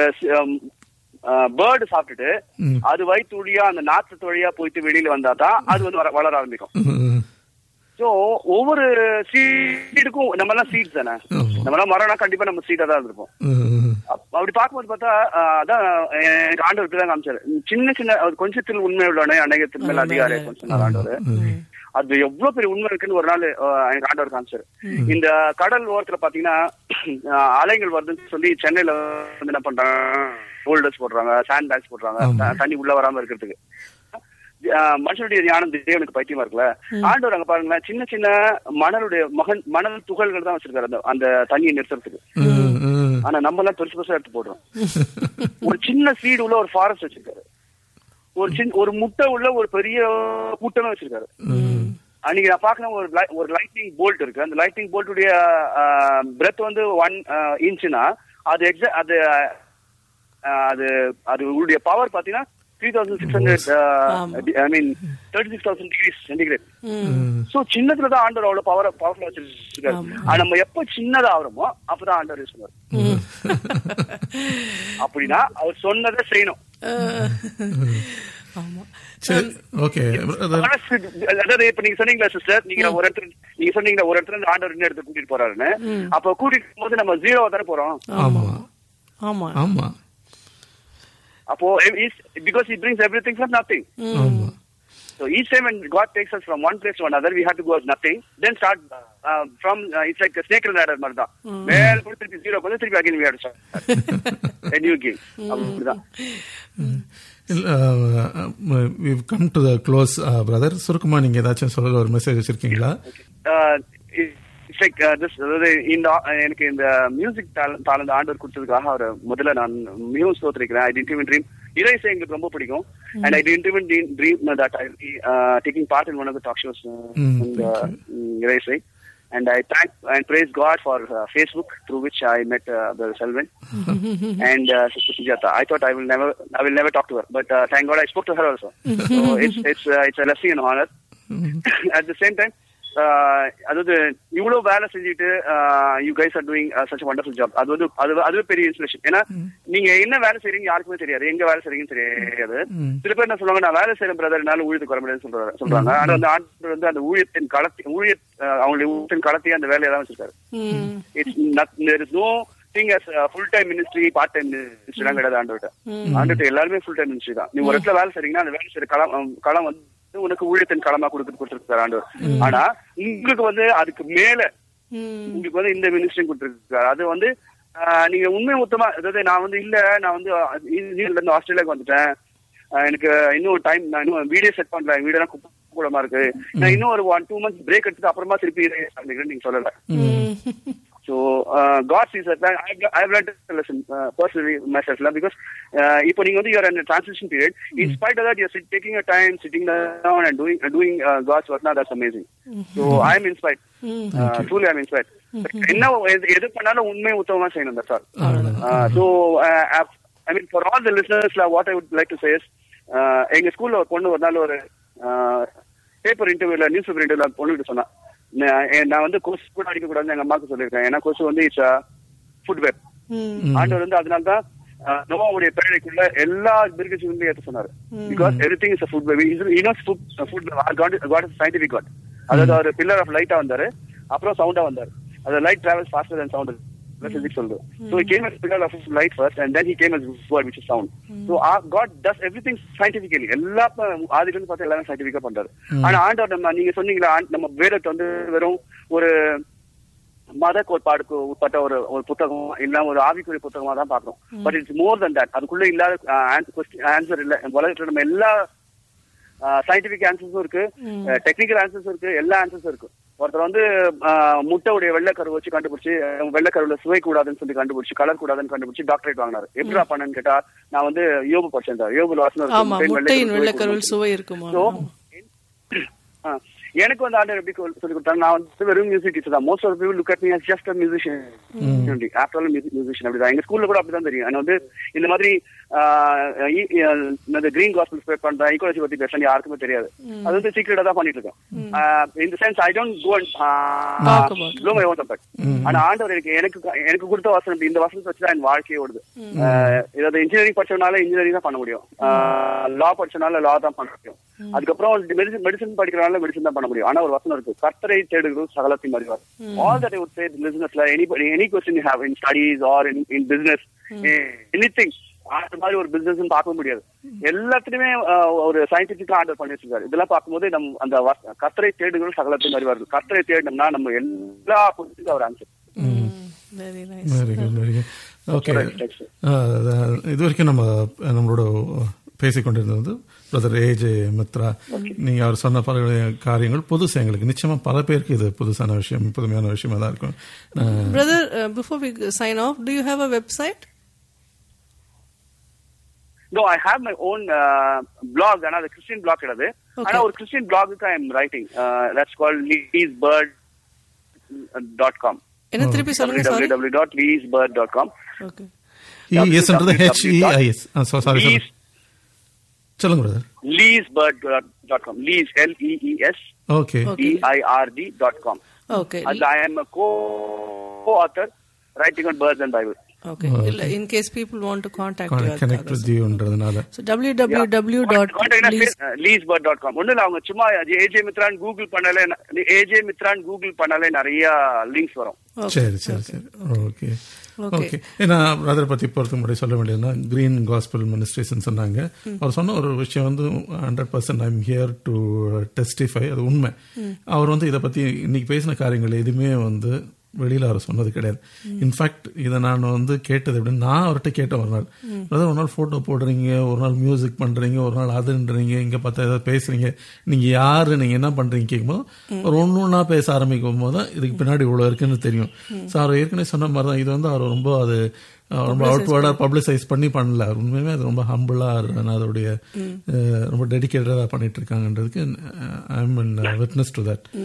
Speaker 4: பேர்டு சாப்பிட்டுட்டு
Speaker 2: ம்.
Speaker 4: அது வயிற்று வழியா அந்த நாற்று வழியா போயிட்டு வெளியில வந்தா தான் அது வந்து வர- வளர ஆரம்பிக்கும்
Speaker 2: ம்,
Speaker 4: சோ ஒவ்வொரு சீடுக்கும் நம்ம எல்லாம் சீட் தானே
Speaker 2: ஆமா.
Speaker 4: நம்ம எல்லாம் மரம்னா கண்டிப்பா நம்ம சீட்டா தான் இருந்திருப்போம்
Speaker 2: ம்,
Speaker 4: அப்- அப்படி பார்க்கும்போது பார்த்தா ஆஹ், அதான் எனக்கு ஆண்டவர் தான் காமிச்சாரு சின்ன சின்ன அது கொஞ்சத்தில் உண்மை உள்ளவனே அநேகத்தின் மேல் அதிகாரி கொஞ்சம் ஆண்டவர் அது எவ்வளவு பெரிய உண்மை இருக்குன்னு ஒரு நாள் ஆஹ், எனக்கு ஆண்டவர் காமிச்சாரு இந்த கடல் ஓரத்துல பாத்தீங்கன்னா ஆஹ், அலைகள் வருதுன்னு சொல்லி சென்னையில வந்து என்ன பண்றாங்க போல்டர்ஸ் போடுறாங்க சாண்ட் பேக்ஸ் போடுறாங்க த- தண்ணி உள்ள வராம இருக்கிறதுக்கு ஆஹ், மனுஷனுடைய ஞானம் தேவனுக்கு பைத்தியமா இருக்குல்ல ஆண்டவர் அங்க பாருங்களேன் சின்ன சின்ன மணலுடைய மகன் மணல் துகள்கள் தான் வச்சிருக்காரு அந்த அந்த தண்ணியை நிறுத்துறதுக்கு
Speaker 2: ம், ம்.
Speaker 4: ஆனா நம்ம எல்லாம் பெருசு பெருசா எடுத்து போடுறோம் ஒரு சின்ன சீடு உள்ள ஒரு ஃபாரஸ்ட் வச்சிருக்காரு ஒரு சின்ன ஒரு முட்டை உள்ள ஒரு பெரிய கூட்டமே வச்சிருக்காரு அன்னைக்கு நான் பார்க்கணும் ஒரு li- ஒரு லைட்னிங் போல்ட் இருக்கு அந்த லைட்னிங் போல்ட்டுடைய பிரெத் வந்து ஒன் இன்ச்சுனா அது எக்ஸா அது அஹ், அது அது உடைய பவர் பாத்தீங்கன்னா three thousand six hundred I mean thirty six thousand degree centigrade so சின்னதுல தான் ஆண்டவர் அவ்வளவு பவர் பவர்ஃபுல்லா வச்சிருக்காரு ஆனா நம்ம எப்ப சின்னதா ஆகுறோமோ அப்பதான் ஆண்டவர் யூஸ் பண்ணுவார் அப்படின்னா அவர் சொன்னதை செய்யணும்
Speaker 3: ஆமா
Speaker 2: சரி ஓகே
Speaker 4: மனசு அதாவது இப்ப நீங்க சொன்னீங்களா சிஸ்டர் நீங்க ஒரு இடத்துல நீங்க சொன்னீங்களா ஒரு இடத்துல இருந்து ஆண்டவர் இன்னும் இடத்துக்கு கூட்டிட்டு போறாருன்னு அப்ப கூட்டிட்டு போது நம்ம ஜீரோ தானே போறோம்
Speaker 2: ஆமா
Speaker 3: ஆமா
Speaker 2: ஆமா
Speaker 4: அப்போ because he brings everything from nothing
Speaker 2: ஆமா
Speaker 4: so each time when god takes us from one place to another we have to go as nothing then start uh, from uh, it's like a snake and ladder மாதிரி தான் மேல போய் திருப்பி zero போது திருப்பி again we have to start a new game அப்படிதான்
Speaker 2: we come to the close brother சுருக்கமா நீங்க ஏதாச்சும் சொல்ல ஒரு மெசேஜ் வச்சிருக்கீங்களா
Speaker 4: இட்ஸ் லைக் திஸ் அதாவது இந்த ஆ- எனக்கு இந்த மியூசிக் தாளந்த ஆண்டவர் கொடுத்ததுக்காக அவரை முதல்ல நான் மிகவும் ஸ்தோத்திரிக்கிறேன் ஐ டிண்ட் ட்ரீம் இறைசை எங்களுக்கு ரொம்ப பிடிக்கும் and I didn't even dream that I taking part in one of the talk shows
Speaker 2: Mm,
Speaker 4: இந்த இறைசை and I thank and praise God for uh, Facebook through which I met uh, the Selvan and uh, Sister Sujata. I thought I will never I will never talk to her, but uh, thank God I spoke to her also. so it's it's uh, it's a blessing and honor. At the same time, uh, அதாவது இவ்வளவு வேலை செஞ்சுட்டு you guys are doing such wonderful job அது வந்து அது அதுவே பெரிய inspiration ஏன்னா நீங்க என்ன வேலை செய்றீங்க யாருக்குமே தெரியாது எங்க வேலை செய்றீங்கன்னு தெரியாது சில பேர் என்ன சொல்லுவாங்க நான் வேலை செய்யற பிரதர் என்னால ஊழியத்துக்கு வர முடியாதுன்னு சொல்றாங்க சொல்றாங்க ஆனா அந்த ஆண்டு வந்து அந்த ஊழியத்தின் களத்தி ஊழிய அஹ், அவங்களுடைய ஊழியத்தின் களத்தையே அந்த வேலையை தான் வச்சிருக்காரு
Speaker 3: ம்
Speaker 4: it's not there is no thing as full time ministry part time ministry தான் கிடையாது ஆண்டுகிட்ட ஆண்டுகிட்ட எல்லாருமே ஃபுல் டைம் மினிஸ்ட்ரி தான் நீ ஒரு இடத்துல வேலை செய்றீங்கன்னா அந்த வேலை செய்யற களம் அஹ், களம் வந்து உனக்கு ஊழியத்தின் களமா கொடுத்து கொடுத்துருக்காரு ஆண்டவர் ஆனா உங்களுக்கு வந்து அதுக்கு மேல
Speaker 3: ம்
Speaker 4: உங்களுக்கு வந்து இந்த மினிஸ்ட்ரி கொடுத்துருக்காரு அது வந்து ஆஹ், நீங்க உண்மை மொத்தமா அதாவது நான் வந்து இல்ல நான் வந்து நியூசிலாந்துல இருந்து ஆஸ்திரேலியாவுக்கு வந்துட்டேன் ஆஹ், எனக்கு இன்னும் டைம் நான் இன்னும் வீடியோ செட் பண்ணல வீடியோ குப்பை கூடமா இருக்கு நான் இன்னும் ஒரு ஒன் டூ மந்த்ஸ் பிரேக் எடுத்துட்டு அப்புறமா திருப்பி இதை ஆரம்பிக்கிறேன்னு நீங்க சொல்லல So uh, God sees that. I've, I've learned a lesson uh, personally myself lah, because uh, இப்போ நீங்க வந்து you're in a transition period. In spite of that, you're sit, taking your time, sitting down and doing uh, doing uh, God's work. Now that's amazing. So I'm inspired. Uh, truly, I'm inspired. But என்ன எது- எது பண்ணாலும் உண்மை உத்தமமா செய்யணும் that's all. Uh, so uh, I've- I mean for all the listeners, lah, what I would like to say is, uh, எங்க ஸ்கூல்ல ஒரு பொண்ணு ஒரு நாள் ஒரு பேப்பர் இன்டர்வியூல நியூஸ் பேப்பர் இன்டர்வியூல பொண்ணுகிட்ட சொன்னா நான் எ- நான் வந்து கொசு கூட அடிக்க கூடாதுன்னு எங்க அம்மாக்கு சொல்லியிருக்கேன் ஏன்னா கொசு வந்து இட்ஸ் ஃபுட் வெப்
Speaker 3: ம்
Speaker 4: ஆண்டவர் வந்து அதனால தான் நோவாவுடைய பேழைக்குள்ள எல்லா மிருகஜீவன்லையும் ஏற்ற சொன்னாரு because everything is food web இனஸ் food food God God scientific God அதாவது அவர் பில்லர் ஆஃப் லைட்டா வந்தாரு அப்புறம் சவுண்டா வந்தாரு அது light travels faster than sound physics சொல்றது so he came as pillar of light first and then he came as word which is sound so our god does everything scientifically எல்லா ப- ஆதியில இருந்து பார்த்தா எல்லாமே சயின்டிபிக்கா பண்றாரு ஆனா ஆண்டவர் நம்ம நீங்க சொன்னீங்களா ஆண்- நம்ம வேதத்தை வந்து வெறும் ஒரு மத கோட்பாடுக்கு உட்பட்ட ஒரு ஒரு புத்தகம் இல்ல ஒரு ஆவிக்குரிய புத்தகமா தான் பாக்குறோம் but it's more than that அதுக்குள்ள இல்லாத ஆன்சர் இல்ல உலகத்துல நம்ம எல்லா சயின்டிபிக் ஆன்சர்ஸும் இருக்கு டெக்னிக்கல் ஆன்சர்ஸ் இருக்கு எல்லா ஆன்சர்ஸும் இருக்கு ஒருத்தர் வந்து ஆஹ், முட்டையுடைய வெள்ளைக்கரு வச்சு கண்டுபிடிச்சு அஹ், வெள்ளைக்கருவுல சுவை கூடாதுன்னு சொல்லி கண்டுபிடிச்சு கலர் கூடாதுன்னு கண்டுபிடிச்சு டாக்டரேட் வாங்கினாரு எப்படிடா பண்ணேன்னு கேட்டா நான் வந்து யோபு படிச்சேன் யோபுல வசனம் இருக்கு,
Speaker 3: ஆமா
Speaker 4: முட்டையின்
Speaker 3: முட்டையின்
Speaker 4: வெள்ளைக்கரு
Speaker 3: வெள்ளக்கருள் சுவை இருக்குமா
Speaker 4: So, ஆ, எனக்கு வந்து ஆண்டர் எப்படி கொல்- சொல்லி கொடுத்தாங்க நான் வந்து வெறும் மியூசிக் டீச்சர் தான் most of people look at me as just a musician after all music musician அப்படிதான் எங்க ஸ்கூல்ல கூட அப்படிதான் தெரியும் நான் வந்து இந்த மாதிரி இந்த கிரீன் காஸ்பிள் ஸ்ப்ரெட் பண்றேன் ஈக்குவலசி பத்தி பேசுறேன் யாருக்குமே தெரியாது அது வந்து சீக்கிரட்டா தான் பண்ணிட்டு இருக்கேன் இந்த sense I don't go
Speaker 3: Talk about it.
Speaker 4: Blow my own தப்பட் ஆனா ஆண்டவர் எனக்கு எனக்கு எனக்கு கொடுத்த வசனம் இப்படி இந்த வசனத்தை வச்சு தான் என் வாழ்க்கையே ஓடுது ஆஹ் இதாவது இன்ஜினியரிங் படிச்சவனால இன்ஜினியரிங் தான் பண்ண முடியும் லா படிச்சவனால லா தான் பண்ண முடியும் அதுக்கப்புறம் மெடிசன் மெடிசன் படிக்கிறனால மெடிசன் தான் பண்ண முடியும் ஆனா ஒரு வசனம் இருக்கு கர்த்தரை தேடுகிறோம் சகலத்தையும் அறிவார் all that I would say பிசினஸ்ல any any question you have in studies or in in business anything அந்த மாதிரி ஒரு பிசினஸ் பார்க்க முடியாது எல்லாத்துலயுமே ஆஹ், ஒரு சயின்டிபிக்கா ஆர்டர் பண்ணி வச்சிருக்காரு இதெல்லாம் பார்க்கும்போது நம்ம அந்த வச- கர்த்தரை தேடுகிறோம் சகலத்தையும் அறிவார்கள் கர்த்தரை தேடினோம்னா நம்ம எல்லா கொஸ்டினுக்கும் அவர் answer
Speaker 3: very nice
Speaker 2: very good very good okay
Speaker 4: Thanks, sir.
Speaker 2: இது வரைக்கும் நம்ம நம்மளோட பேசிக்கொண்டிருந்தது வந்து பிரதர் ஏஜே மித்ரா நீங்க அவர் சொன்ன பல காரியங்கள் புதுசு எங்களுக்கு நிச்சயமா பல பேருக்கு இது புதுசான விஷயம் புதுமையான விஷயமா தான் இருக்கும் ah,
Speaker 3: brother before we sign off do you have a website
Speaker 4: No, I have my own uh, blog, another Christian blog. கிடையாது.
Speaker 3: Okay.
Speaker 4: ஆனா ஒரு Christian blog I am writing. Uh, that's called leesbird.com.
Speaker 3: என்ன திருப்பி சொல்லுங்க sorry
Speaker 4: www.leesbird.com.
Speaker 3: Okay
Speaker 2: இஎஸ்ன்றது H E I S sorry sorry
Speaker 4: Lees,
Speaker 2: சொல்லுங்க brother
Speaker 4: leesbird.com. Lees, L-E-E-S,
Speaker 2: okay
Speaker 3: Okay.
Speaker 4: B-I-R-D dot com.
Speaker 3: Okay
Speaker 4: And I am a co-author writing on birds and Bible.
Speaker 3: Okay இல்ல in case people want to contact you
Speaker 2: connect with யூன்றதுனால
Speaker 3: so W W W dot
Speaker 4: Leesbird dot com ஒன்றும் அவங்க சும்மா AJ Mitran Google பண்ணாலே AJ Mitran Google பண்ணாலே நிறைய links வரும்
Speaker 2: சரி சரி சரி ஓகே
Speaker 3: Okay.
Speaker 2: ஓகே ஏன்னா பிரதர் பத்தி பொறுத்த முறை சொல்ல வேண்டியதுன்னா கிரீன் காஸ்பிள் மினிஸ்ட்ரேஷன் சொன்னாங்க அவர் சொன்ன ஒரு விஷயம் வந்து hundred percent I'm here to testify அது உண்மை அவர் வந்து இதை பத்தி இன்னைக்கு பேசின காரியங்கள் எதுவுமே வந்து வெளியில அவர் சொன்னது கிடையாது இன்ஃபேக்ட் இதை நான் வந்து கேட்டது எப்படின்னு நான் அவர்கிட்ட கேட்டேன் ஒரு நாள் அதாவது ஒரு நாள் போட்டோ போடுறீங்க ஒரு நாள் மியூசிக் பண்றீங்க ஒரு நாள் அதுன்றீங்க இங்க பார்த்தா ஏதாவது பேசுறீங்க நீங்க யாரு நீங்க என்ன பண்றீங்க கேட்கும்போது ஒரு ஒன்று ஒன்றா பேச ஆரம்பிக்கும் போது தான் இதுக்கு பின்னாடி இவ்வளோ இருக்குன்னு தெரியும் ஸோ அவர் ஏற்கனவே சொன்ன மாதிரி தான் இது வந்து அவர் ரொம்ப அது அஹ், ரொம்ப அவுட்வேர்டாக பப்ளிசைஸ் பண்ணி பண்ணல அவர் உண்மையுமே அது ரொம்ப ஹம்பிளாக அதோடைய அஹ், ரொம்ப டெடிக்கேட்டடாக பண்ணிட்டு இருக்காங்கன்றதுக்கு I am witness to that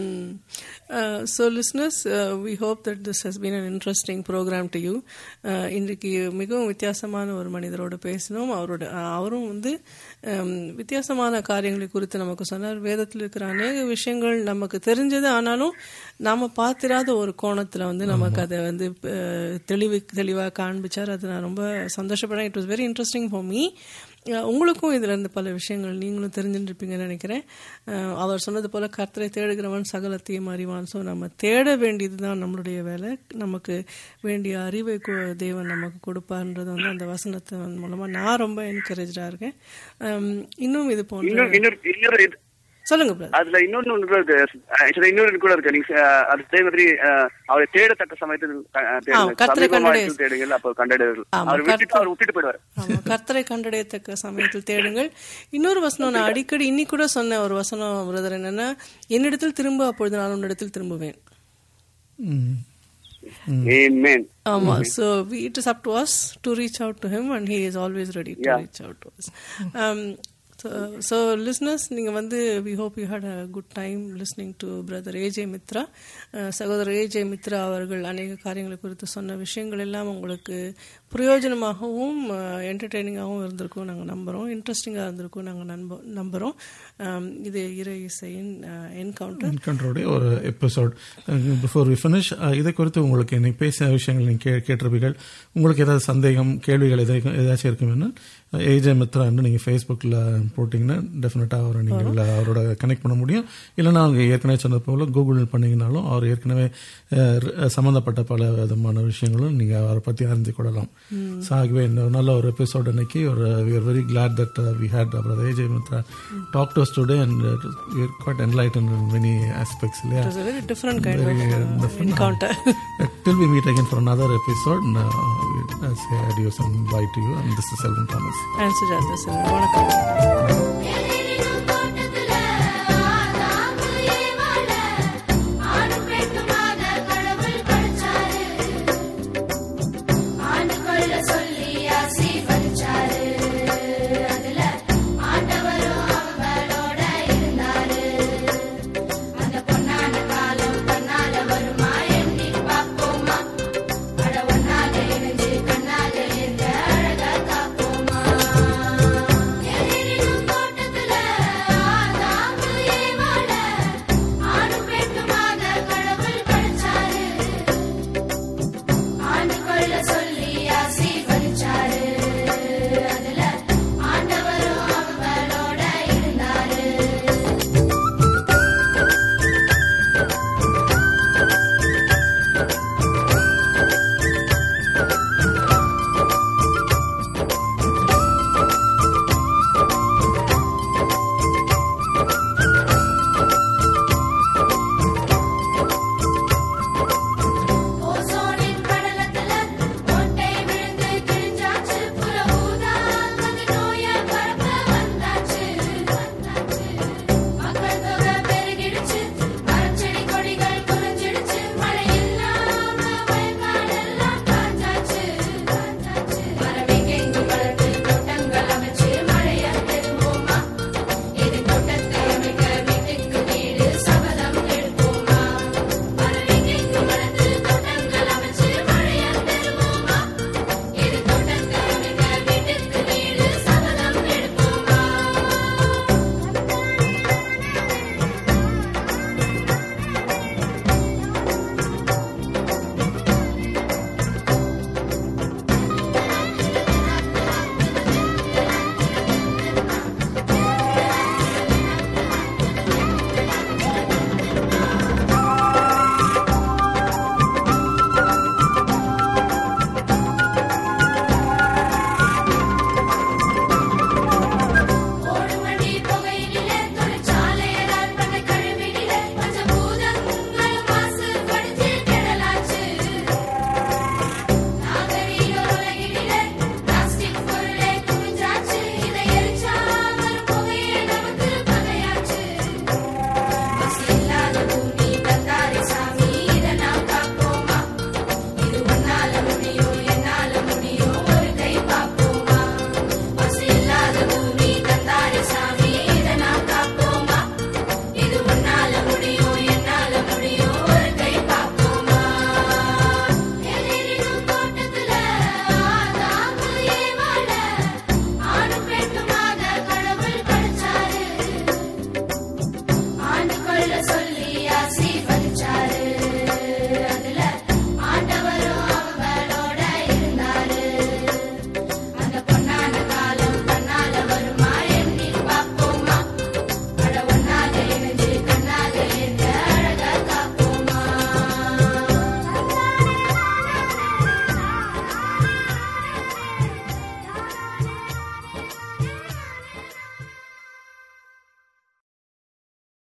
Speaker 3: Uh, so, listeners, uh, we hope that this has been an interesting program to you. Uh, இன்றைக்கு மிகவும் வித்தியாசமான ஒரு மனிதரோடு பேசினோம் அவரோட uh, அவரும் வந்து um, வித்தியாசமான காரியங்களை குறித்து நமக்கு சொன்னார் வேதத்தில் இருக்கிற அநேக விஷயங்கள் நமக்கு தெரிஞ்சது ஆனாலும் நாம பார்த்திராத ஒரு கோணத்துல வந்து நமக்கு அதை வந்து uh, தெளிவு தெளிவாக காண்பிச்சார் அது நான் ரொம்ப சந்தோஷப்படேன் it was very interesting for me ah உங்களுக்கும் இதுல இருந்து பல விஷயங்கள் நீங்களும் தெரிஞ்சுருப்பீங்கன்னு நினைக்கிறேன் அஹ் அவர் சொன்னது போல கர்த்தரை தேடுகிறவன் சகலத்தையும் அறிவான் ஸோ நம்ம தேட வேண்டியதுதான் நம்மளுடைய வேலை நமக்கு வேண்டிய அறிவை கு- தேவன் நமக்கு கொடுப்பார்ன்றது வந்து அந்த வசனத்தை மூலமா நான் ரொம்ப என்கரேஜா இருக்கேன் அம், இன்னும் இது போன்ற
Speaker 4: இன்னொரு இன்னொரு இன்னொரு இது-
Speaker 3: சொல்லுங்க பிரதர்
Speaker 4: அதுல இன்னொன்னு ஒன்று கூட இருக்கு ஆக்சுவலா இன்னொரு இது கூட இருக்கு நீங்க அஹ், அது அதே மாதிரி அஹ், அவரை தேடத்தக்க சமயத்தில் அஹ், தேடுங்கள்.
Speaker 3: கர்த்தரை
Speaker 4: சமீபமாய்
Speaker 3: கண்டடைய-
Speaker 4: தேடுங்கள் அப்போ கண்டடைவீர்கள்
Speaker 3: ஆமா,
Speaker 4: அவர் விட்டுட்டு
Speaker 3: கர்த்தர்-
Speaker 4: அவர் விட்டுட்டு போயிடுவார்
Speaker 3: ஆமா கர்த்தரை கண்டடையத்தக்க சமயத்தில் தேடுங்கள் இன்னொரு வசனம் நான் அடிக்கடி இன்னி கூட சொன்ன ஒரு வசனம் பிரதர் என்னன்னா என்னிடத்தில் திரும்ப அப்பொழுது நான் உன்னிடத்தில் திரும்புவேன்
Speaker 4: Amen.
Speaker 3: ஆமா so we, it is up to us to reach out to him and he is always ready to
Speaker 4: Yeah.
Speaker 3: reach out to us um, so, so listeners நீங்க வந்து we hope you had a good time listening to brother AJ Mithra ah, சகோதரர் AJ Mitra அவர்கள் அநேக காரியங்களை குறித்து சொன்ன விஷயங்கள் எல்லாம் உங்களுக்கு பிரயோஜனமாகவும் என்டர்டெய்னிங்காகவும் இருந்திருக்கும் நாங்கள் நம்புகிறோம் இன்ட்ரெஸ்டிங்காக இருந்திருக்கும் நாங்கள் நம்ப நம்புகிறோம் Um, இது இறை இசையின் என்கவுண்டர்
Speaker 2: என்கவுண்டருடைய ஒரு எபிசோட் பிஃபோர் வி ஃபினிஷ் இதை குறித்து உங்களுக்கு இன்னைக்கு பேசின விஷயங்கள் நீங்கள் கே கேட்டிருப்பீர்கள் உங்களுக்கு ஏதாவது சந்தேகம் கேள்விகள் எதை ஏதாச்சும் இருக்குமென்னா ஏஜே மித்ரா என்று நீங்கள் ஃபேஸ்புக்கில் போட்டிங்கன்னா டெஃபினட்டாக அவரை நீங்கள் அவரோட கனெக்ட் பண்ண முடியும் இல்லைன்னா அவங்க ஏற்கனவே சொன்னது போல கூகுள் பண்ணிங்கனாலும் அவர் ஏற்கனவே அஹ், ர- சம்பந்தப்பட்ட பல விதமான விஷயங்களும் நீங்கள் அவரை பற்றி அறிந்து கொள்ளலாம் ஸோ ஆகவே இந்த ஒரு நல்ல ஒரு எபிசோட் அன்னைக்கு ஒரு we are very glad that we had our AJ Mithra talk to today and we are quite enlighten in many aspects இல்லையா
Speaker 3: It was a very different kind
Speaker 2: Very,
Speaker 3: of
Speaker 2: uh,
Speaker 3: uh,
Speaker 2: different.
Speaker 3: encounter.
Speaker 2: Till we meet again for another episode, uh, we say adios and bye to you. And this is Selvin Thomas.
Speaker 3: And Sujata Silva. வணக்கம்